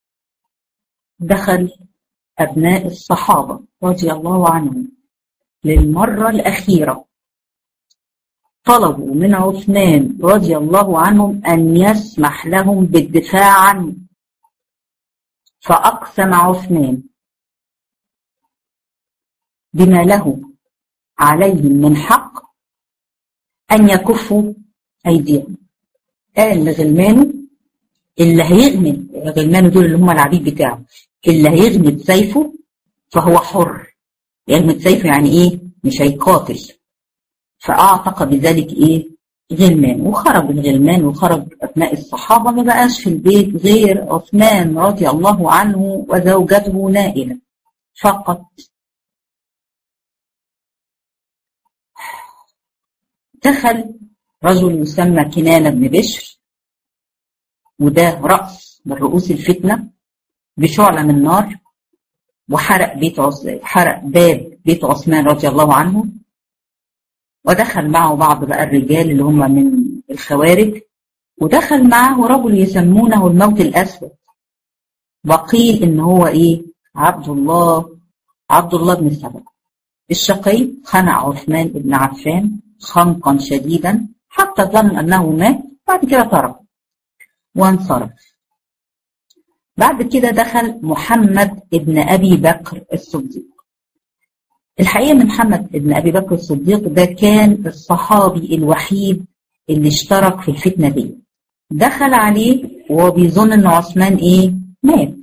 دخل أبناء الصحابة رضي الله عنهم للمرة الأخيرة طلبوا من عثمان رضي الله عنهم أن يسمح لهم بالدفاع عنه فأقسم عثمان بما له عليهم من حق أن يكفوا أيديهم قال لغلمانه اللي هيغمد غلمانه دول اللي هم العبيد بتاعه اللي هيغمد سيفه فهو حر يغمد سيفه يعني ايه مش هيقاتل فاعتق بذلك ايه غلمان وخرج الغلمان وخرج ابناء الصحابه ما بقاش في البيت غير عثمان رضي الله عنه وزوجته نائله فقط دخل رجل يسمى كنانه بن بشر وده رأس من رؤوس الفتنة بشعلة من نار وحرق بيت عص... حرق باب بيت عثمان رضي الله عنه ودخل معه بعض بقى الرجال اللي هم من الخوارج ودخل معه رجل يسمونه الموت الأسود وقيل إن هو إيه عبد الله عبد الله بن سبع الشقي خنع عثمان بن عفان خنقا شديدا حتى ظن أنه مات بعد كده تركه وانصرف بعد كده دخل محمد ابن أبي بكر الصديق الحقيقة ان محمد ابن أبي بكر الصديق ده كان الصحابي الوحيد اللي اشترك في الفتنة دي دخل عليه وهو بيظن ان عثمان ايه مات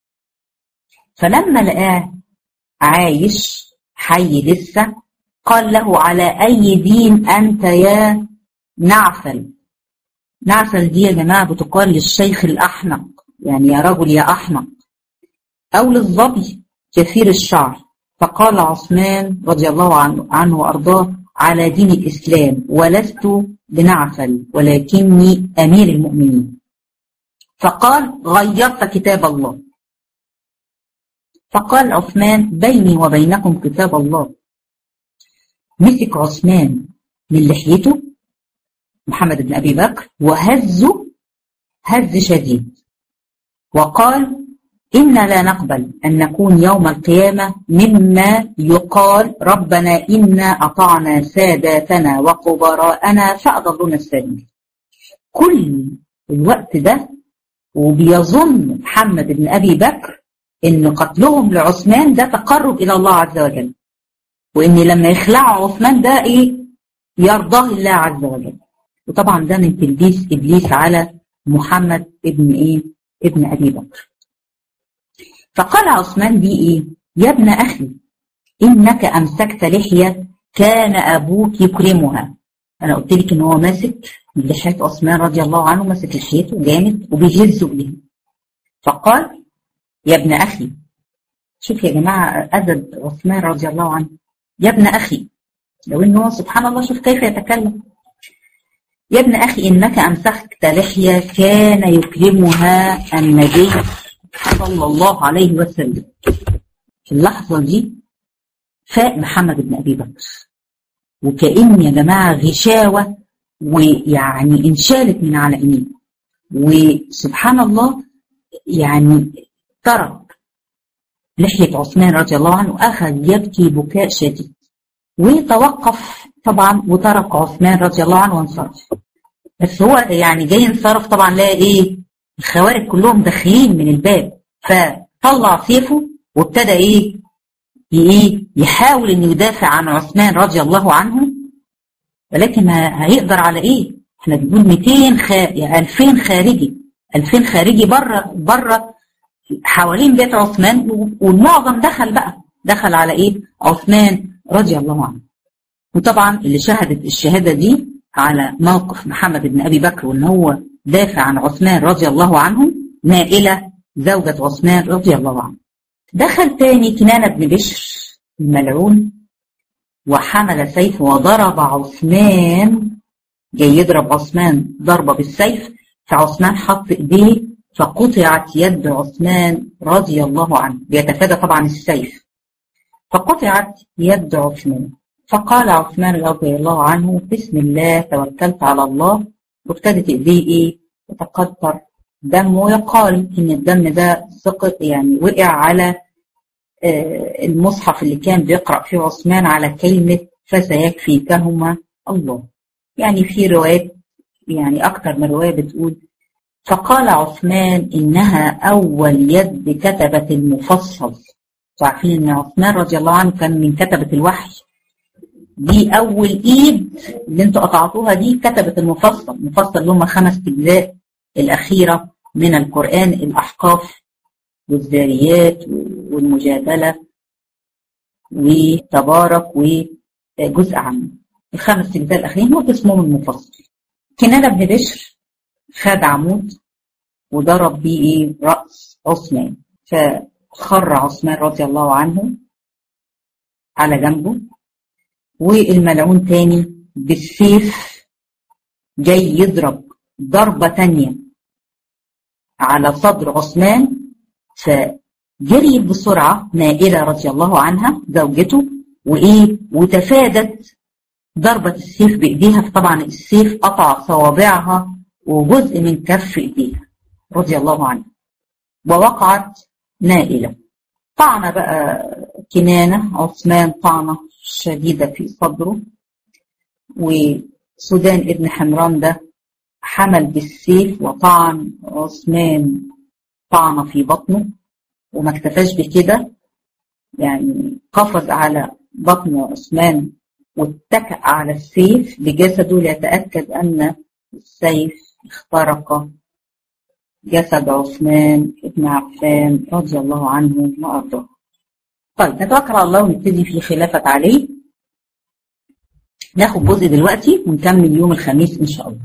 فلما لقاه عايش حي لسه قال له على أي دين أنت يا نعفل نعسل دي يا جماعة بتقال للشيخ الأحمق يعني يا رجل يا أحمق أو للظبي كثير الشعر فقال عثمان رضي الله عنه, عنه وأرضاه على دين الإسلام ولست بنعفل ولكني أمير المؤمنين فقال غيرت كتاب الله فقال عثمان بيني وبينكم كتاب الله مسك عثمان من لحيته محمد بن أبي بكر وهزه هز شديد وقال إنا لا نقبل أن نكون يوم القيامة مما يقال ربنا إنا أطعنا ساداتنا وكبراءنا فأضلونا السبيل كل الوقت ده وبيظن محمد بن أبي بكر إن قتلهم لعثمان ده تقرب إلى الله عز وجل وإن لما يخلعوا عثمان ده إيه يرضاه الله عز وجل وطبعا ده من تلبيس ابليس على محمد ابن ايه ابن ابي بكر فقال عثمان دي ايه يا ابن اخي انك امسكت لحيه كان ابوك يكرمها انا قلت لك ان هو ماسك من لحيه عثمان رضي الله عنه ماسك لحيته جامد وبيهزه بيها فقال يا ابن اخي شوف يا جماعه ادب عثمان رضي الله عنه يا ابن اخي لو ان هو سبحان الله شوف كيف يتكلم يا ابن أخي إنك أمسكت لحية كان يكرمها النبي صلى الله عليه وسلم في اللحظة دي فاق محمد بن أبي بكر وكأن يا جماعة غشاوة ويعني انشالت من على إيمانه وسبحان الله يعني ترك لحية عثمان رضي الله عنه أخذ يبكي بكاء شديد وتوقف طبعا وترك عثمان رضي الله عنه وانصرف بس هو يعني جاي ينصرف طبعا لقى ايه الخوارج كلهم داخلين من الباب فطلع سيفه وابتدى ايه ايه يحاول انه يدافع عن عثمان رضي الله عنه ولكن هيقدر على ايه احنا بنقول 200 خ... يعني 2000 خارجي 2000 خارجي بره بره حوالين بيت عثمان والمعظم دخل بقى دخل على ايه عثمان رضي الله عنه وطبعا اللي شهدت الشهاده دي على موقف محمد بن ابي بكر وان هو دافع عن عثمان رضي الله عنه نائله زوجة عثمان رضي الله عنه دخل تاني كنانة بن بشر الملعون وحمل سيف وضرب عثمان جاي يضرب عثمان ضربة بالسيف فعثمان حط ايديه فقطعت يد عثمان رضي الله عنه بيتفادى طبعا السيف فقطعت يد عثمان فقال عثمان رضي الله عنه بسم الله توكلت على الله وابتدت ايديه ايه تتقطر دم ويقال ان الدم ده سقط يعني وقع على المصحف اللي كان بيقرأ فيه عثمان على كلمة فسيكفيكهما الله يعني في روايات يعني أكتر من رواية بتقول فقال عثمان إنها أول يد كتبت المفصل عارفين إن عثمان رضي الله عنه كان من كتبة الوحي دي أول إيد اللي انتوا قطعتوها دي كتبت المفصل المفصل اللي هم خمس أجزاء الأخيرة من القرآن الأحقاف والذاريات والمجادلة وتبارك وجزء عام الخمس أجزاء الأخيرين هو اسمهم المفصل كنانة بن بشر خد عمود وضرب بيه ايه رأس عثمان فخر عثمان رضي الله عنه على جنبه والملعون تاني بالسيف جاي يضرب ضربة تانية على صدر عثمان فجري بسرعة نائلة رضي الله عنها زوجته وإيه وتفادت ضربة السيف بإيديها فطبعا السيف قطع صوابعها وجزء من كف إيديها رضي الله عنها ووقعت نائلة طعنة بقى كنانة عثمان طعنة شديدة في صدره وسودان ابن حمران ده حمل بالسيف وطعن عثمان طعنة في بطنه وما اكتفاش بكده يعني قفز على بطن عثمان واتكأ على السيف بجسده ليتأكد أن السيف اخترق جسد عثمان بن عفان رضي الله عنه وأرضاه طيب نتوكل على الله ونبتدي في خلافة علي ناخد جزء دلوقتي ونكمل يوم الخميس إن شاء الله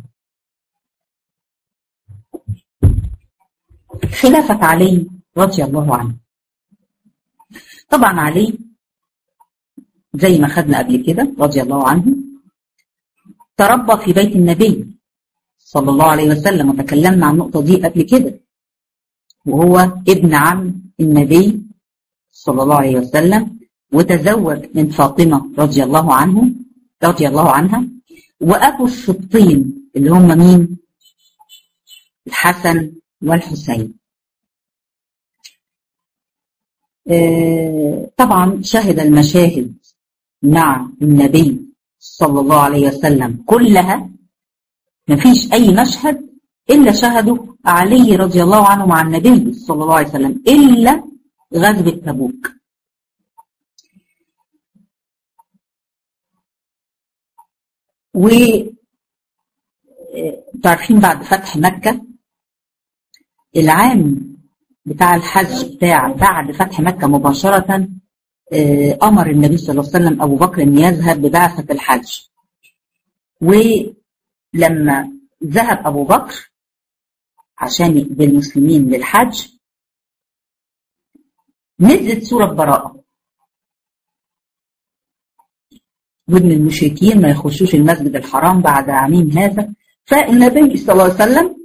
خلافة علي رضي الله عنه طبعا علي زي ما خدنا قبل كده رضي الله عنه تربى في بيت النبي صلى الله عليه وسلم وتكلمنا عن النقطة دي قبل كده وهو ابن عم النبي صلى الله عليه وسلم وتزوج من فاطمة رضي الله عنه رضي الله عنها وأبو السبطين اللي هم مين الحسن والحسين آه طبعا شهد المشاهد مع النبي صلى الله عليه وسلم كلها ما فيش أي مشهد إلا شهده علي رضي الله عنه مع النبي صلى الله عليه وسلم إلا غزوة تبوك و تعرفين بعد فتح مكة العام بتاع الحج بتاع بعد فتح مكة مباشرة أمر النبي صلى الله عليه وسلم أبو بكر أن يذهب ببعثة الحج ولما ذهب أبو بكر عشان بالمسلمين للحج نزلت سورة براءة وإن المشركين ما يخشوش المسجد الحرام بعد عامين هذا فالنبي صلى الله عليه وسلم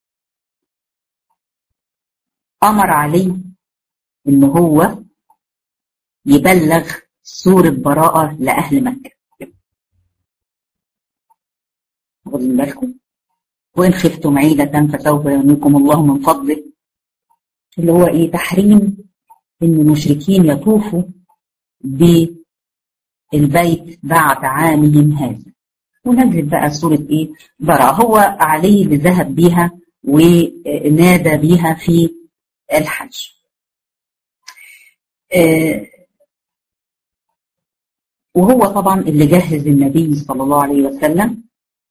أمر عليه إن هو يبلغ سورة براءة لأهل مكة واخدين بالكم وإن خفتم عيدة فسوف يغنيكم الله من فضله اللي هو إيه تحريم إن المشركين يطوفوا بالبيت بعد عامهم هذا ونزلت بقى سورة إيه براءة هو علي اللي ذهب بيها ونادى بيها في الحج آه وهو طبعا اللي جهز النبي صلى الله عليه وسلم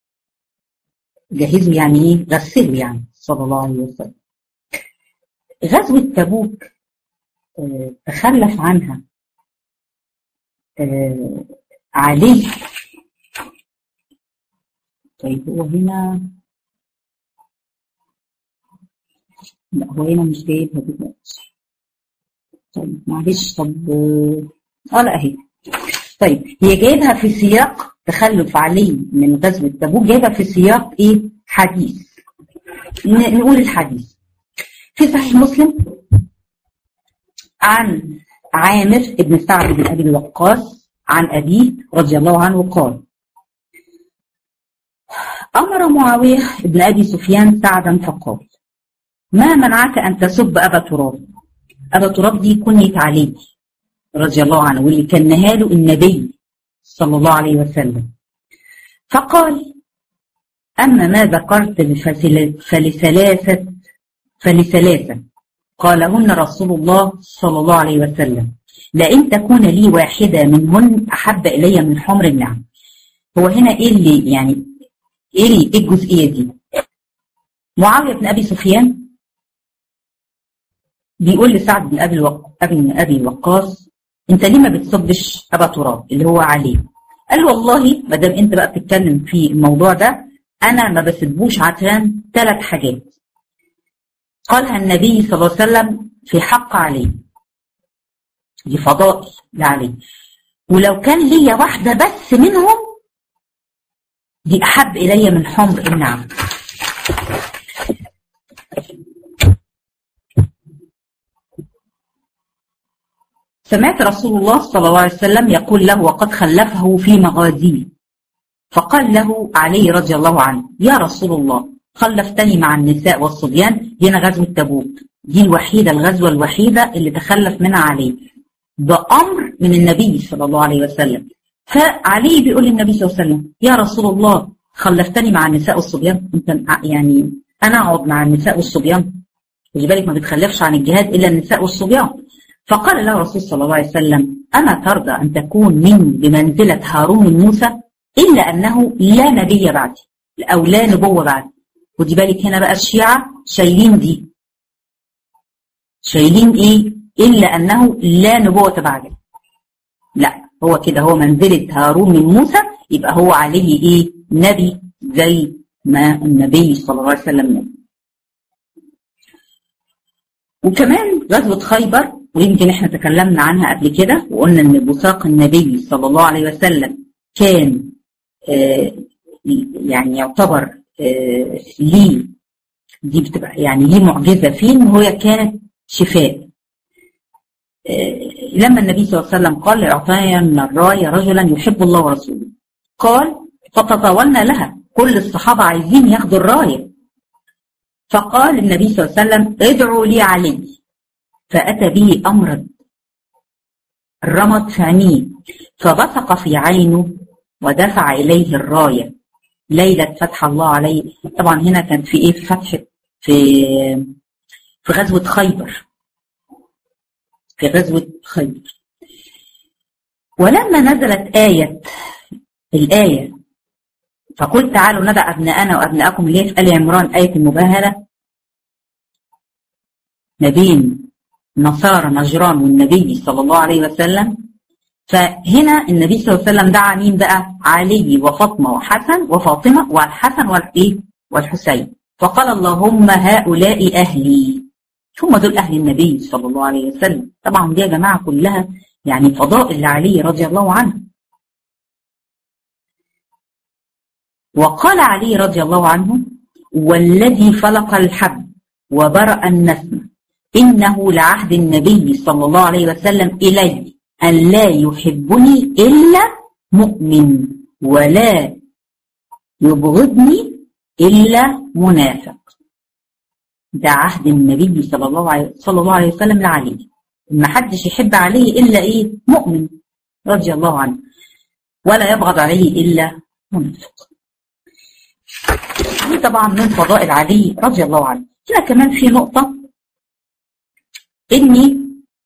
جهزه يعني ايه غسله يعني صلى الله عليه وسلم غزوة تبوك آه تخلف عنها آه علي طيب هو هنا لا هو هنا مش جايبها دلوقتي طيب معلش طب اه لا اهي طيب هي جايبها في سياق تخلف علي من غزوة تبوك جايبها في سياق ايه حديث نقول الحديث في صحيح مسلم عن عامر بن سعد بن ابي الوقاص عن ابيه رضي الله عنه قال امر معاويه بن ابي سفيان سعدا فقال ما منعك ان تسب ابا تراب ابا تراب دي كنيت عليه رضي الله عنه واللي كان نهاله النبي صلى الله عليه وسلم فقال أما ما ذكرت فلثلاثة فلثلاثة قالهن رسول الله صلى الله عليه وسلم لئن تكون لي واحدة منهن أحب إلي من حمر النعم هو هنا إيه اللي يعني إيه, اللي إيه الجزئية دي معاوية بن أبي سفيان بيقول لسعد بن أبي الوق... ابن أبي وقاص أنت ليه ما بتصبش أبا تراب اللي هو عليه قال له والله ما دام أنت بقى بتتكلم في الموضوع ده أنا ما بسبوش عشان ثلاث حاجات قالها النبي صلى الله عليه وسلم في حق عليه دي فضائل لعلي ولو كان ليا واحدة بس منهم دي أحب إلي من حمر النعم سمعت رسول الله صلى الله عليه وسلم يقول له وقد خلفه في مغازيه فقال له علي رضي الله عنه يا رسول الله خلفتني مع النساء والصبيان هنا غزوة تبوك دي الوحيدة الغزوة الوحيدة اللي تخلف منها علي بأمر من النبي صلى الله عليه وسلم فعلي بيقول للنبي صلى الله عليه وسلم يا رسول الله خلفتني مع النساء والصبيان انت يعني انا اقعد مع النساء والصبيان خلي بالك ما بتخلفش عن الجهاد الا النساء والصبيان فقال له الرسول صلى الله عليه وسلم اما ترضى ان تكون من بمنزله هارون من موسى الا انه لا نبي بعدي او لا نبوه بعدي ودي بالك هنا بقى الشيعه شايلين دي شايلين ايه الا انه لا نبوه بعدي لا هو كده هو منزله هارون من موسى يبقى هو عليه ايه نبي زي ما النبي صلى الله عليه وسلم نبي وكمان غزوه خيبر ويمكن احنا تكلمنا عنها قبل كده وقلنا ان بوثاق النبي صلى الله عليه وسلم كان آه يعني يعتبر آه ليه دي بتبقى يعني ليه معجزه فيه ان هي كانت شفاء آه لما النبي صلى الله عليه وسلم قال لاعطين الرايه رجلا يحب الله ورسوله قال فتطاولنا لها كل الصحابه عايزين ياخدوا الرايه فقال النبي صلى الله عليه وسلم ادعوا لي علي فأتى به أمرا الرمد في عينيه فبصق في عينه ودفع إليه الراية ليلة فتح الله عليه طبعا هنا كانت في إيه في فتح في في غزوة خيبر في غزوة خيبر ولما نزلت آية الآية فقل تعالوا ندع أبناءنا وأبناءكم اللي في آل عمران آية المباهلة ما بين نصارى نجران والنبي صلى الله عليه وسلم فهنا النبي صلى الله عليه وسلم دعا مين بقى علي وفاطمه وحسن وفاطمه والحسن والايه والحسين فقال اللهم هؤلاء اهلي هم دول اهل النبي صلى الله عليه وسلم طبعا دي يا جماعه كلها يعني فضائل لعلي رضي الله عنه وقال علي رضي الله عنه والذي فلق الحب وبرأ النسم إنه لعهد النبي صلى الله عليه وسلم إلي أن لا يحبني إلا مؤمن ولا يبغضني إلا منافق ده عهد النبي صلى الله عليه, صلى الله عليه وسلم لعلي ما حدش يحب عليه إلا إيه مؤمن رضي الله عنه ولا يبغض عليه إلا منافق دي طبعا من فضائل علي رضي الله عنه هنا كمان في نقطة إني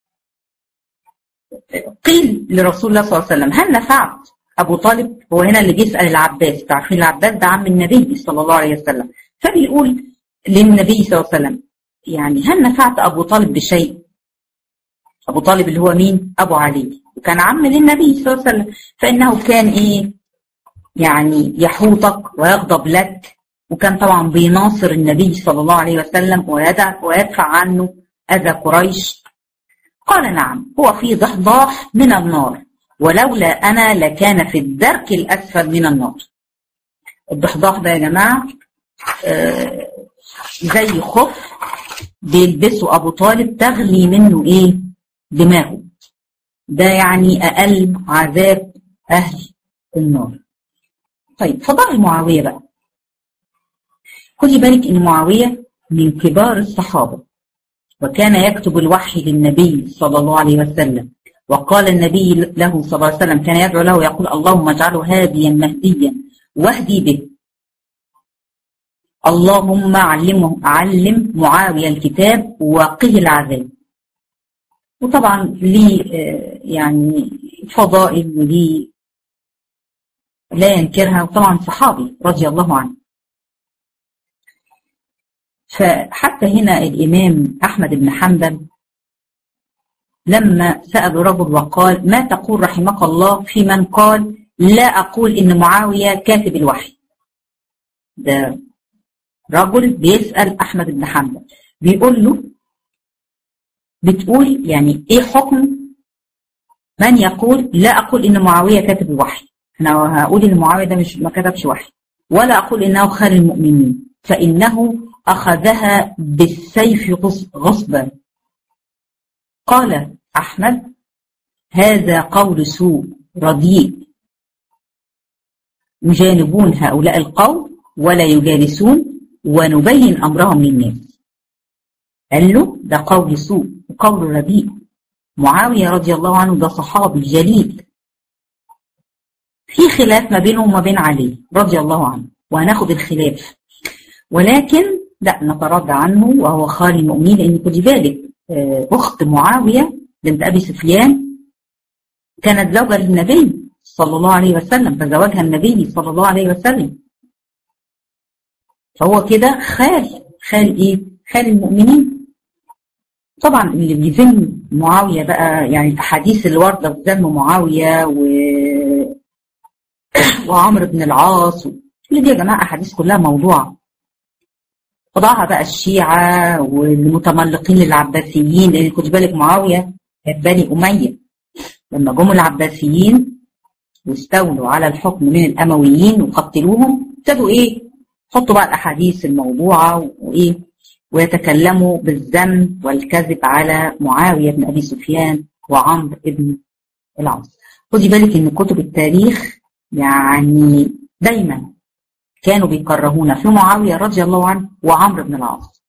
قيل لرسول الله صلى الله عليه وسلم هل نفعت أبو طالب هو هنا اللي بيسأل العباس تعرفين العباس ده عم النبي صلى الله عليه وسلم فبيقول للنبي صلى الله عليه وسلم يعني هل نفعت أبو طالب بشيء أبو طالب اللي هو مين أبو علي وكان عم للنبي صلى الله عليه وسلم فإنه كان إيه يعني يحوطك ويغضب لك وكان طبعا بيناصر النبي صلى الله عليه وسلم ويدع ويدفع عنه أذى قريش قال نعم هو في ضحضاح من النار ولولا أنا لكان في الدرك الأسفل من النار الضحضاح ده يا جماعة آه زي خف بيلبسه أبو طالب تغلي منه إيه دماغه ده يعني أقل عذاب أهل النار طيب فضائل معاوية بقى خدي بالك إن معاوية من كبار الصحابة وكان يكتب الوحي للنبي صلى الله عليه وسلم وقال النبي له صلى الله عليه وسلم كان يدعو له يقول اللهم اجعله هاديا مهديا واهدي به اللهم علمه علم معاوية الكتاب وقه العذاب وطبعا ليه يعني فضائل وليه لا ينكرها وطبعا صحابي رضي الله عنه فحتى هنا الإمام أحمد بن حنبل لما سأل رجل وقال ما تقول رحمك الله في من قال لا أقول إن معاوية كاتب الوحي ده رجل بيسأل أحمد بن حنبل بيقول له بتقول يعني إيه حكم من يقول لا أقول إن معاوية كاتب الوحي أنا هقول إن معاوية ده مش ما كتبش وحي ولا أقول إنه خال المؤمنين فإنه أخذها بالسيف غصبا قال أحمد هذا قول سوء رديء يجانبون هؤلاء القوم ولا يجالسون ونبين أمرهم للناس قال له ده قول سوء وقول رديء معاوية رضي الله عنه ده صحابي جليل في خلاف ما بينه وما بين علي رضي الله عنه وهناخد الخلاف ولكن لا نتراجع عنه وهو خال المؤمنين لان خدي بالك اخت معاويه بنت ابي سفيان كانت زوجة للنبي صلى الله عليه وسلم فزوجها النبي صلى الله عليه وسلم فهو كده خال خال ايه خال المؤمنين طبعا اللي بيذم معاويه بقى يعني الاحاديث اللي وارده في ذم معاويه و وعمرو بن العاص كل دي يا جماعه احاديث كلها موضوعه وضعها بقى الشيعة والمتملقين للعباسيين لأن خد بالك معاوية كانت بني أمية لما جم العباسيين واستولوا على الحكم من الأمويين وقتلوهم ابتدوا إيه حطوا بقى الأحاديث الموضوعة وإيه ويتكلموا بالذم والكذب على معاوية بن أبي سفيان وعمرو بن العاص خدي بالك إن كتب التاريخ يعني دايما كانوا بيكرهون في معاوية رضي الله عنه وعمرو بن العاص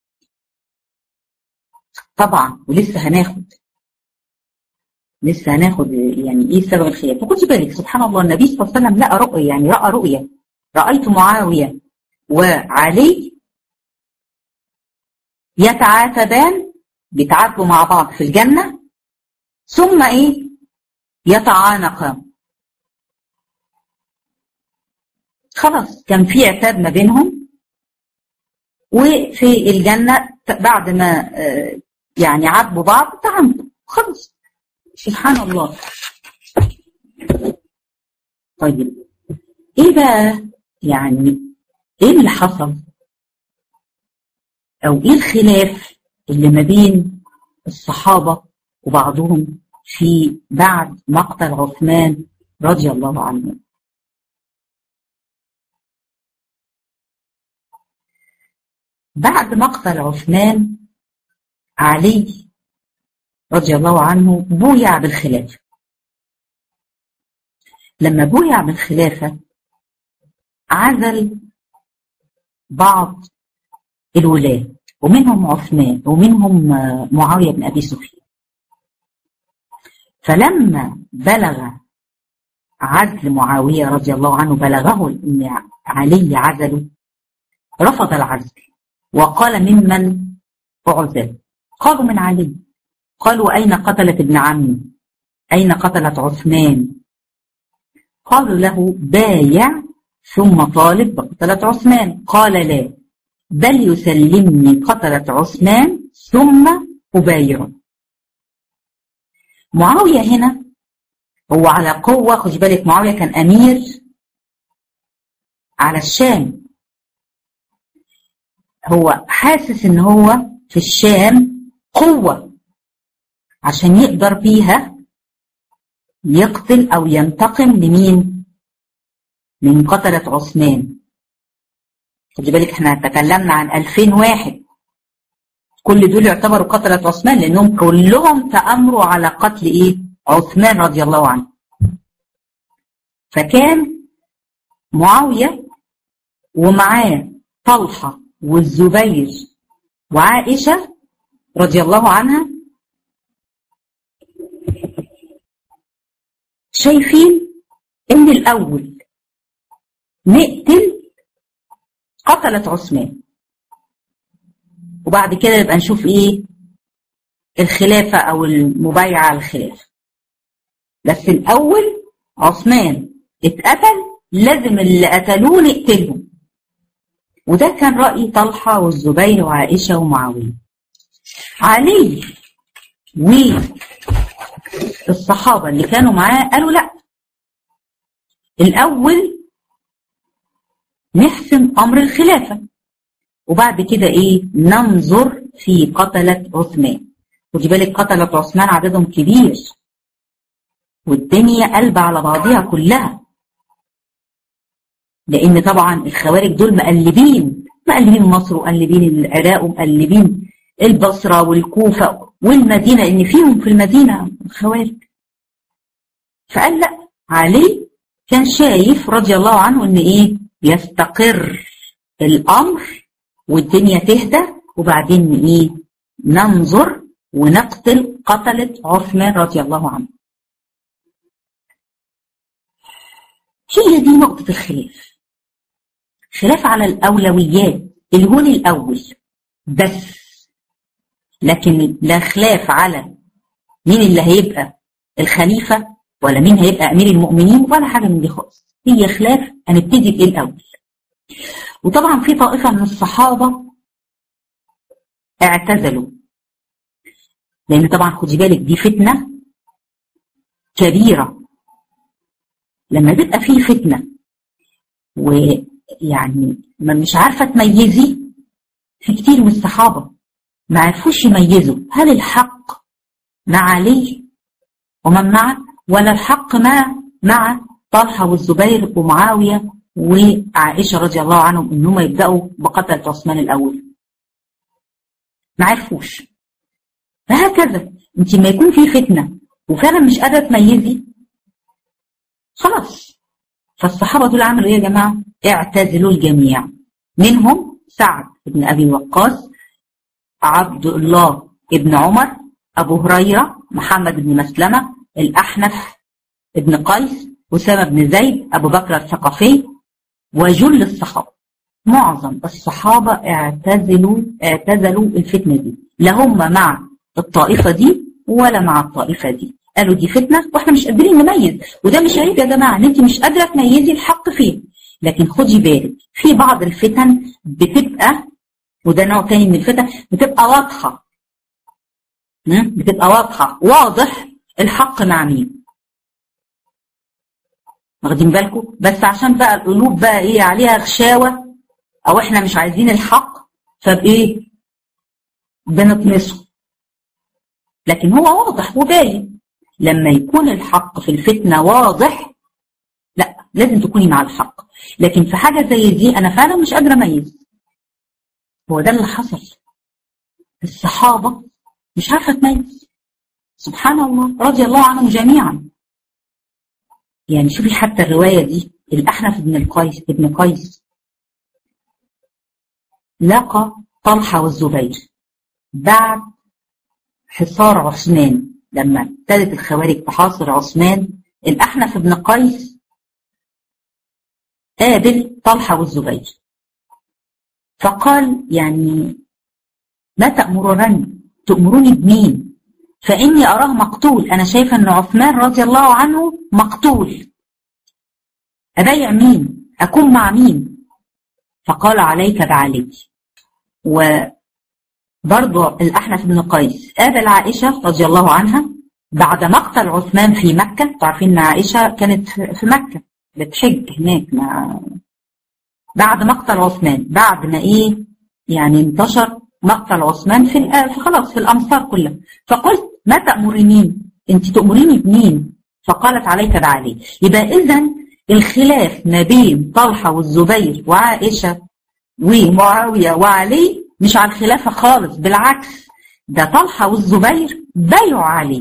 طبعا ولسه هناخد لسه هناخد يعني ايه سبب الخلاف وخدي بالك سبحان الله النبي صلى الله عليه وسلم لقى رؤية يعني رأى رؤية رأيت معاوية وعلي يتعاتبان بيتعاتبوا مع بعض في الجنة ثم ايه يتعانقان خلاص كان في عتاب ما بينهم وفي الجنة بعد ما يعني عاتبوا بعض تعاملوا خلاص سبحان الله طيب ايه بقى يعني ايه اللي حصل او ايه الخلاف اللي ما بين الصحابة وبعضهم في بعد مقتل عثمان رضي الله عنه بعد مقتل عثمان علي رضي الله عنه بويع بالخلافة لما بويع بالخلافة عزل بعض الولاة ومنهم عثمان ومنهم معاوية بن أبي سفيان فلما بلغ عزل معاوية رضي الله عنه بلغه أن علي عزله رفض العزل وقال ممن أعزل قالوا من علي قالوا أين قتلت ابن عمي أين قتلت عثمان قالوا له بايع ثم طالب بقتلة عثمان قال لا بل يسلمني قتلة عثمان ثم أبايعه معاوية هنا هو على قوة خد بالك معاوية كان أمير على الشام هو حاسس ان هو في الشام قوة عشان يقدر بيها يقتل أو ينتقم لمين من قتلة عثمان خدي بالك احنا تكلمنا عن 2000 واحد كل دول يعتبروا قتلة عثمان لأنهم كلهم تأمروا على قتل إيه عثمان رضي الله عنه فكان معاوية ومعاه طلحة والزبير وعائشة رضي الله عنها شايفين ان الاول نقتل قتلت عثمان وبعد كده يبقى نشوف ايه الخلافة او المبايعة على الخلافة بس الاول عثمان اتقتل لازم اللي قتلوه نقتلهم وده كان رأي طلحة والزبير وعائشة ومعاوية علي والصحابة اللي كانوا معاه قالوا لا الأول نحسم أمر الخلافة وبعد كده إيه ننظر في قتلة عثمان ودي بالك قتلة عثمان عددهم كبير والدنيا قلب على بعضها كلها لأن طبعا الخوارج دول مقلبين مقلبين مصر ومقلبين العراق ومقلبين البصرة والكوفة والمدينة إن فيهم في المدينة خوارج فقال لا علي كان شايف رضي الله عنه إن إيه يستقر الأمر والدنيا تهدى وبعدين إيه ننظر ونقتل قتلة عثمان رضي الله عنه هي دي نقطة الخلاف خلاف على الأولويات الهون الأول بس لكن لا خلاف على مين اللي هيبقى الخليفة ولا مين هيبقى أمير المؤمنين ولا حاجة من دي خالص هي خلاف هنبتدي بإيه الأول وطبعا في طائفة من الصحابة اعتزلوا لأن طبعا خدي بالك دي فتنة كبيرة لما تبقى في فتنة ويعني ما مش عارفة تميزي في كتير من الصحابة ما عرفوش يميزوا هل الحق مع علي ومن معه ولا الحق مع مع طلحة والزبير ومعاوية وعائشة رضي الله عنهم ان هم يبدأوا بقتل عثمان الأول ما عرفوش فهكذا انت ما يكون في فتنة وفعلا مش قادرة تميزي خلاص فالصحابة دول عملوا ايه يا جماعة اعتزلوا الجميع منهم سعد بن أبي وقاص عبد الله ابن عمر أبو هريرة محمد بن مسلمة الأحنف ابن قيس أسامة بن زيد أبو بكر الثقفي وجل الصحابة معظم الصحابة اعتزلوا اعتزلوا الفتنة دي لا هم مع الطائفة دي ولا مع الطائفة دي قالوا دي فتنة واحنا مش قادرين نميز وده مش عيب يا جماعة ان انت مش قادرة تميزي الحق فين لكن خدي بالك في بعض الفتن بتبقى وده نوع تاني من الفتن بتبقى واضحة بتبقى واضحة واضح الحق مع مين واخدين بالكم بس عشان بقى القلوب بقى ايه عليها غشاوة او احنا مش عايزين الحق فبايه بنطمسه لكن هو واضح وباين لما يكون الحق في الفتنة واضح لا لازم تكوني مع الحق لكن في حاجة زي دي انا فعلا مش قادرة اميز هو ده اللي حصل الصحابة مش عارفة تميز سبحان الله رضي الله عنهم جميعا يعني شوفي حتى الرواية دي الأحنف بن القيس ابن قيس لقى طلحة والزبير بعد حصار عثمان لما ابتدت الخوارج تحاصر عثمان الأحنف بن قيس قابل طلحة والزبير فقال يعني ما تأمرونني تأمروني بمين فإني أراه مقتول أنا شايفة أن عثمان رضي الله عنه مقتول أبايع مين أكون مع مين فقال عليك بعلي وبرضه الأحنف بن قيس قابل عائشة رضي الله عنها بعد مقتل عثمان في مكة تعرفين أن عائشة كانت في مكة بتحج هناك مع بعد مقتل عثمان بعد ما ايه يعني انتشر مقتل عثمان في خلاص في الامصار كلها فقلت ما تأمريني انت تأمريني بمين فقالت عليك بعلي يبقى إذا الخلاف ما بين طلحة والزبير وعائشة ومعاوية وعلي مش على الخلافة خالص بالعكس ده طلحة والزبير بايعوا عليه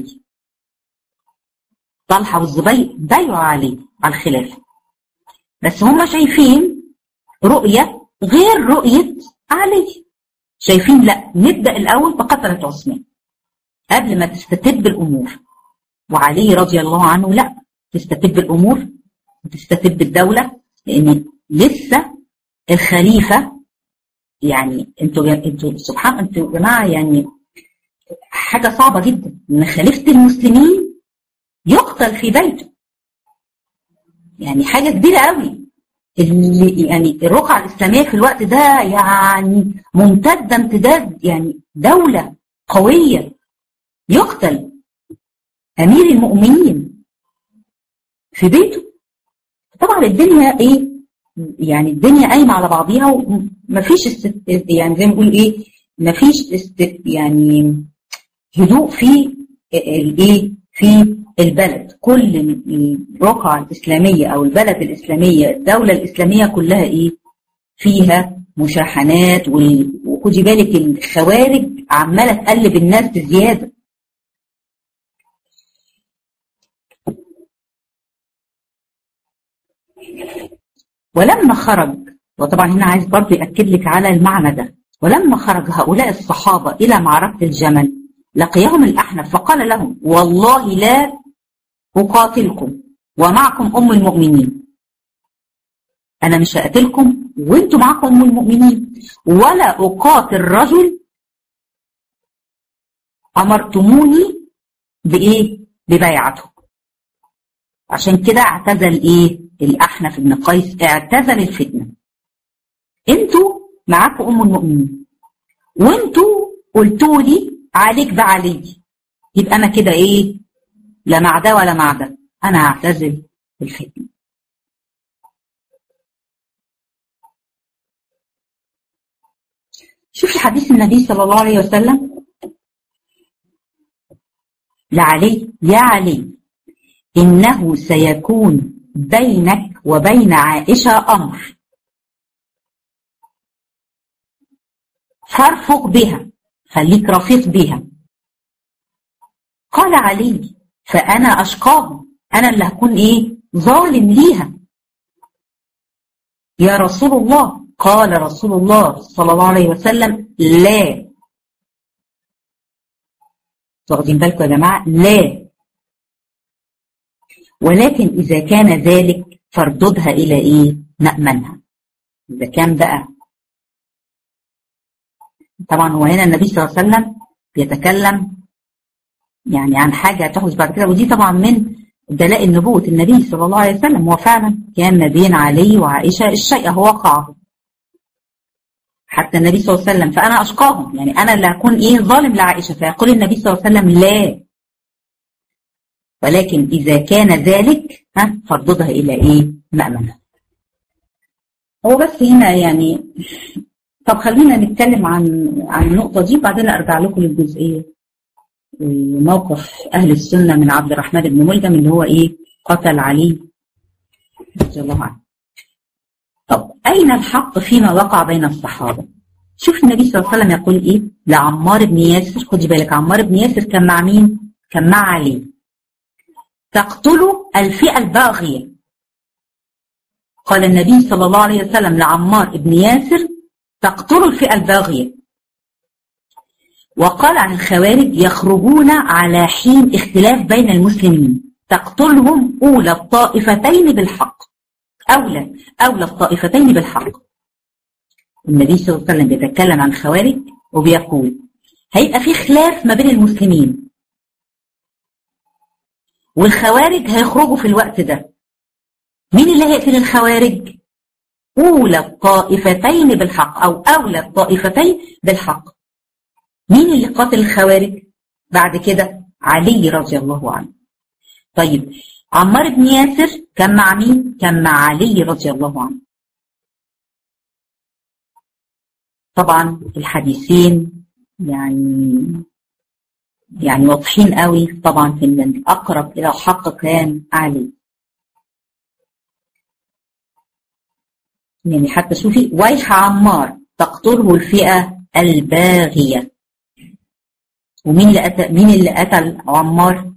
طلحة والزبير بايعوا عليه على الخلافة بس هم شايفين رؤية غير رؤية علي شايفين لا نبدأ الأول بقتلة عثمان قبل ما تستتب الأمور وعلي رضي الله عنه لا تستتب الأمور وتستتب الدولة لأن لسه الخليفة يعني انتوا انتوا سبحان انتوا يا جماعه يعني حاجه صعبه جدا ان خليفه المسلمين يقتل في بيته يعني حاجه كبيره قوي اللي يعني الرقعه الاسلاميه في الوقت ده يعني ممتده امتداد يعني دوله قويه يقتل امير المؤمنين في بيته طبعا الدنيا ايه يعني الدنيا قايمه على بعضيها ومفيش است... يعني زي ما نقول ايه مفيش است... يعني هدوء في الايه في البلد كل الرقعه الاسلاميه او البلد الاسلاميه الدوله الاسلاميه كلها ايه فيها مشاحنات وخدي بالك الخوارج عماله تقلب الناس بزياده ولما خرج وطبعا هنا عايز برضه يأكد لك على المعنى ده ولما خرج هؤلاء الصحابة إلى معركة الجمل لقيهم الأحنف فقال لهم والله لا أقاتلكم ومعكم أم المؤمنين أنا مش هقتلكم وانتوا معكم أم المؤمنين ولا أقاتل رجل أمرتموني بإيه؟ ببيعته عشان كده اعتزل إيه؟ الأحنف بن قيس اعتزل الفتنة انتوا معاكم أم المؤمنين وانتوا قلتوا لي عليك بعلي يبقى أنا كده إيه لا مع ده ولا مع ده أنا هعتزل الفتنة شوفي حديث النبي صلى الله عليه وسلم لعلي يا علي إنه سيكون بينك وبين عائشة أمر فارفق بها خليك رفيق بها قال علي فأنا أشقاه أنا اللي هكون إيه ظالم ليها يا رسول الله قال رسول الله صلى الله عليه وسلم لا واخدين بالكم يا جماعة لا ولكن إذا كان ذلك فارددها إلى إيه مأمنها إذا كان بقى طبعا هو هنا النبي صلى الله عليه وسلم بيتكلم يعني عن حاجة تحدث بعد كده ودي طبعا من دلائل نبوة النبي صلى الله عليه وسلم هو فعلا كان ما بين علي وعائشة الشيء هو وقع حتى النبي صلى الله عليه وسلم فأنا أشقاهم يعني أنا اللي هكون إيه ظالم لعائشة فيقول النبي صلى الله عليه وسلم لا ولكن إذا كان ذلك ها فرددها إلى إيه مأمنة هو بس هنا يعني طب خلينا نتكلم عن عن النقطة دي بعدين أرجع لكم للجزئية موقف أهل السنة من عبد الرحمن بن ملجم اللي هو إيه قتل علي رضي الله عنه طب أين الحق فيما وقع بين الصحابة شوف النبي صلى الله عليه وسلم يقول إيه لعمار بن ياسر خدي بالك عمار بن ياسر كان مع مين كان مع علي تقتل الفئة الباغية قال النبي صلى الله عليه وسلم لعمار بن ياسر تقتل الفئة الباغية وقال عن الخوارج يخرجون على حين اختلاف بين المسلمين تقتلهم أولى الطائفتين بالحق أولى أولى الطائفتين بالحق النبي صلى الله عليه وسلم بيتكلم عن الخوارج وبيقول هيبقى في خلاف ما بين المسلمين والخوارج هيخرجوا في الوقت ده مين اللي هيقتل الخوارج أولى الطائفتين بالحق أو أولى الطائفتين بالحق مين اللي قاتل الخوارج بعد كده علي رضي الله عنه طيب عمار بن ياسر كان مع مين كان مع علي رضي الله عنه طبعا الحديثين يعني يعني واضحين قوي طبعا في ان الاقرب الى الحق كان علي يعني حتى شوفي ويح عمار تقتله الفئه الباغيه ومين اللي قتل مين اللي قتل عمار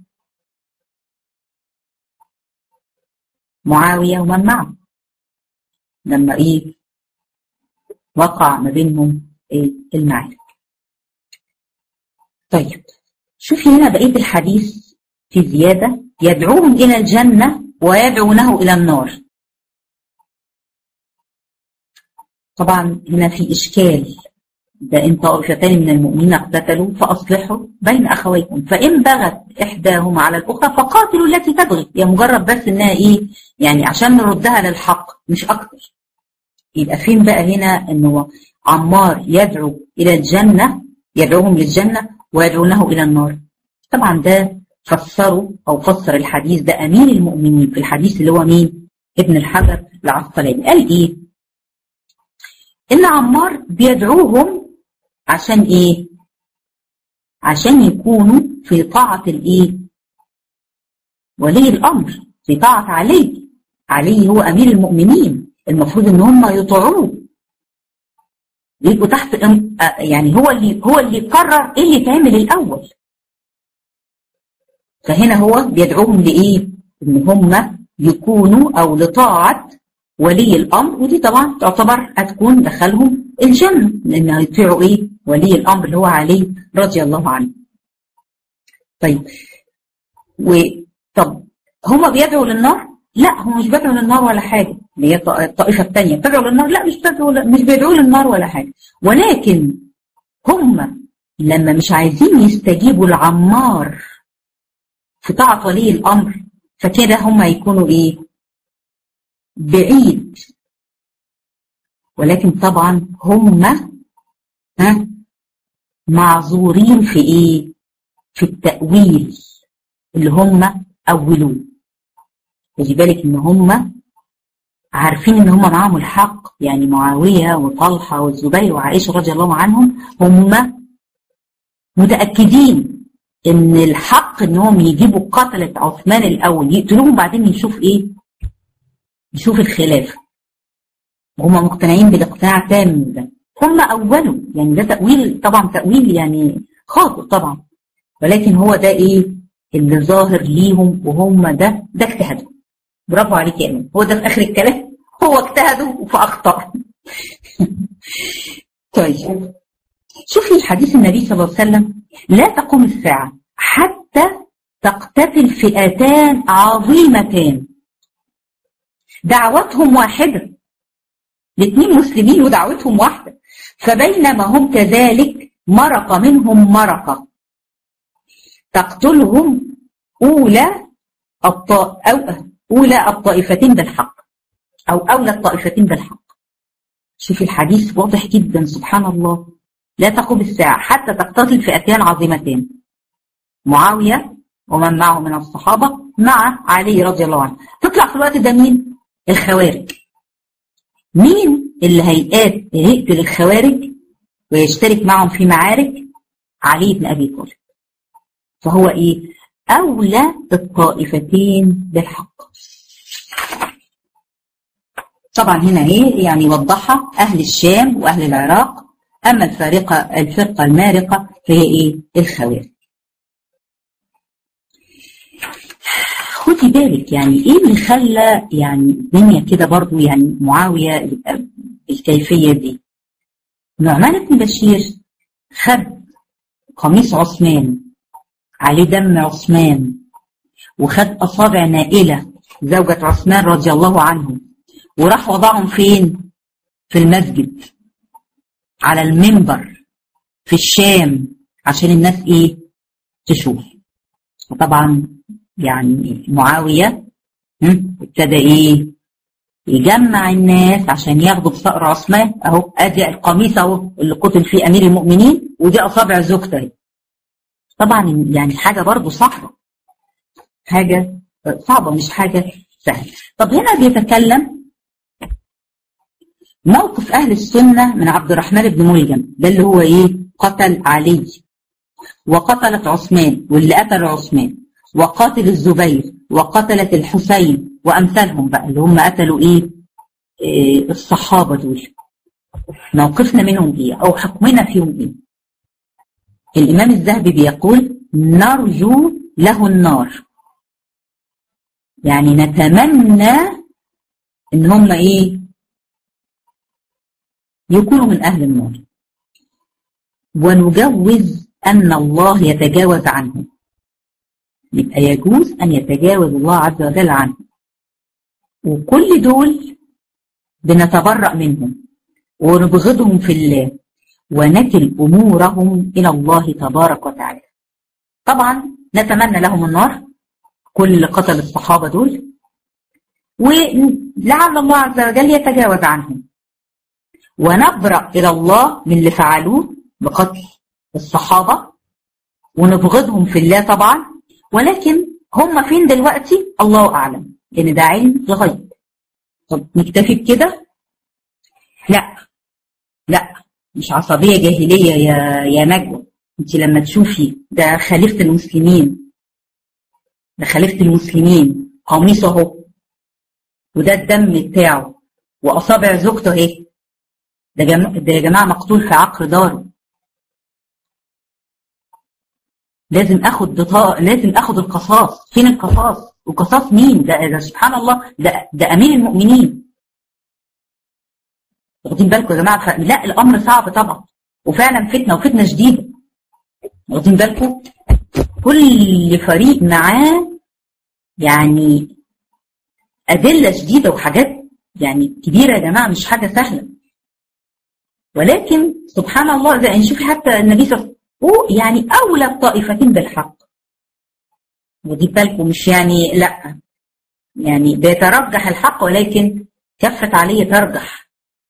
معاويه ومن معه لما ايه وقع ما بينهم ايه المعارك طيب شوفي هنا بقيه الحديث في زياده يدعوهم الى الجنه ويدعونه الى النار طبعا هنا في اشكال ده ان طائفتان من المؤمنين اقتتلوا فاصلحوا بين اخويكم فان بغت احداهما على الاخرى فقاتلوا التي تبغي هي مجرد بس انها ايه يعني عشان نردها للحق مش اكتر يبقى فين بقى هنا انه عمار يدعو الى الجنه يدعوهم للجنه ويدعونه الى النار طبعا ده فسروا او فسر الحديث ده امير المؤمنين في الحديث اللي هو مين ابن الحجر العسقلاني قال ايه ان عمار بيدعوهم عشان ايه عشان يكونوا في طاعة الايه ولي الامر في طاعة علي علي هو امير المؤمنين المفروض ان هم يطيعوه يبقوا تحت يعني هو اللي هو اللي قرر ايه اللي يتعمل الاول فهنا هو بيدعوهم لايه ان هم يكونوا او لطاعه ولي الامر ودي طبعا تعتبر هتكون دخلهم الجنه لان هيطيعوا ايه ولي الامر اللي هو علي رضي الله عنه طيب وطب هما بيدعوا للنار لا هم مش بيدعوا للنار ولا حاجه اللي هي الطائفه الثانيه بيدعوا للنار لا مش بيدعوا مش بيدعوا للنار ولا حاجه ولكن هم لما مش عايزين يستجيبوا لعمار في طاعه ولي الامر فكده هم هيكونوا ايه بعيد ولكن طبعا هم ها معذورين في ايه في التأويل اللي هم أولوه خدي بالك ان هم عارفين ان هم معاهم الحق يعني معاوية وطلحة والزبير وعائشة رضي الله عنهم هم متأكدين ان الحق انهم يجيبوا قتلة عثمان الاول يقتلوهم بعدين يشوف ايه يشوف الخلافة وهم مقتنعين بالاقتناع تام ده هم اولوا يعني ده تأويل طبعا تأويل يعني خاطئ طبعا ولكن هو ده ايه اللي ظاهر ليهم وهم ده ده اجتهادهم برافو عليك يا ايمان هو ده في اخر الكلام هو اجتهدوا فاخطا طيب شوفي حديث النبي صلى الله عليه وسلم لا تقوم الساعه حتى تقتتل فئتان عظيمتان دعوتهم واحده الاثنين مسلمين ودعوتهم واحده فبينما هم كذلك مرق منهم مرقه تقتلهم اولى الطاء أو أولى الطائفتين بالحق أو أولى الطائفتين بالحق شوف الحديث واضح جدا سبحان الله لا تقوم الساعة حتى تقتتل فئتان عظيمتان معاوية ومن معه من الصحابة مع علي رضي الله عنه تطلع في الوقت ده مين؟ الخوارج مين اللي هيقات هيقتل الخوارج ويشترك معهم في معارك علي بن أبي طالب فهو إيه؟ أولى الطائفتين بالحق طبعا هنا ايه يعني وضحها اهل الشام واهل العراق اما الفارقه الفرقه المارقه فهي ايه الخوارج خدي بالك يعني ايه اللي خلى يعني الدنيا كده برضو يعني معاويه بالكيفيه دي نعمان بن بشير خد قميص عثمان عليه دم عثمان وخد اصابع نائله زوجة عثمان رضي الله عنه وراح وضعهم فين في المسجد على المنبر في الشام عشان الناس ايه تشوف وطبعا يعني معاوية ابتدى ايه يجمع الناس عشان ياخدوا بصقر عثمان اهو ادي القميص اهو اللي قتل فيه امير المؤمنين ودي اصابع زوجته طبعا يعني حاجة برضو صعبة حاجة صعبة مش حاجة سهلة طب هنا بيتكلم موقف أهل السنة من عبد الرحمن بن ملجم ده اللي هو إيه قتل علي وقتلت عثمان واللي قتل عثمان وقاتل الزبير وقتلت الحسين وأمثالهم بقى اللي هم قتلوا إيه, إيه الصحابة دول موقفنا منهم إيه أو حكمنا فيهم إيه الإمام الذهبي بيقول نرجو له النار يعني نتمنى إن هم إيه يكونوا من أهل النار ونجوز أن الله يتجاوز عنهم يبقى يجوز أن يتجاوز الله عز وجل عنهم وكل دول بنتبرأ منهم ونبغضهم في الله ونكل أمورهم إلى الله تبارك وتعالى طبعا نتمنى لهم النار كل قتل الصحابة دول ولعل الله عز وجل يتجاوز عنهم ونبرأ إلى الله من اللي فعلوه بقتل الصحابة ونبغضهم في الله طبعا ولكن هم فين دلوقتي الله أعلم لأن ده علم غيب طب نكتفي بكده لا لا مش عصبية جاهلية يا يا نجوى انت لما تشوفي ده خليفة المسلمين ده خليفة المسلمين قميصه اهو وده الدم بتاعه واصابع زوجته اهي ده جم... ده يا جماعه مقتول في عقر داره لازم اخد بطاقه لازم اخد القصاص فين القصاص وقصاص مين ده, ده سبحان الله ده ده امير المؤمنين واخدين بالكم يا جماعه لا الامر صعب طبعا وفعلا فتنه وفتنه شديده واخدين بالكم كل فريق معاه يعني ادله شديده وحاجات يعني كبيره يا جماعه مش حاجه سهله ولكن سبحان الله زي يعني شوفي حتى النبي صلى الله عليه وسلم يعني اولى الطائفتين بالحق ودي بالكم مش يعني لا يعني بيترجح الحق ولكن كفة عليه ترجح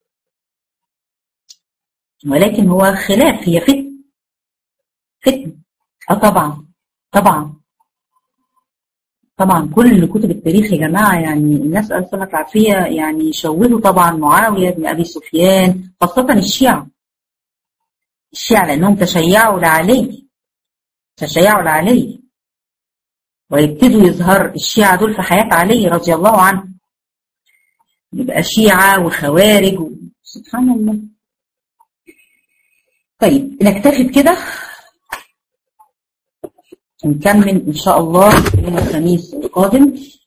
ولكن هو خلاف هي فتنة فتنة اه طبعا طبعا طبعا كل كتب التاريخ يا جماعة يعني الناس قال سنة العافية يعني شوهوا طبعا معاوية بن أبي سفيان خاصة الشيعة الشيعة لأنهم تشيعوا لعلي تشيعوا لعلي ويبتدوا يظهر الشيعة دول في حياة علي رضي الله عنه يبقى شيعة وخوارج و... سبحان الله طيب نكتفي بكده نكمل إن شاء الله يوم الخميس القادم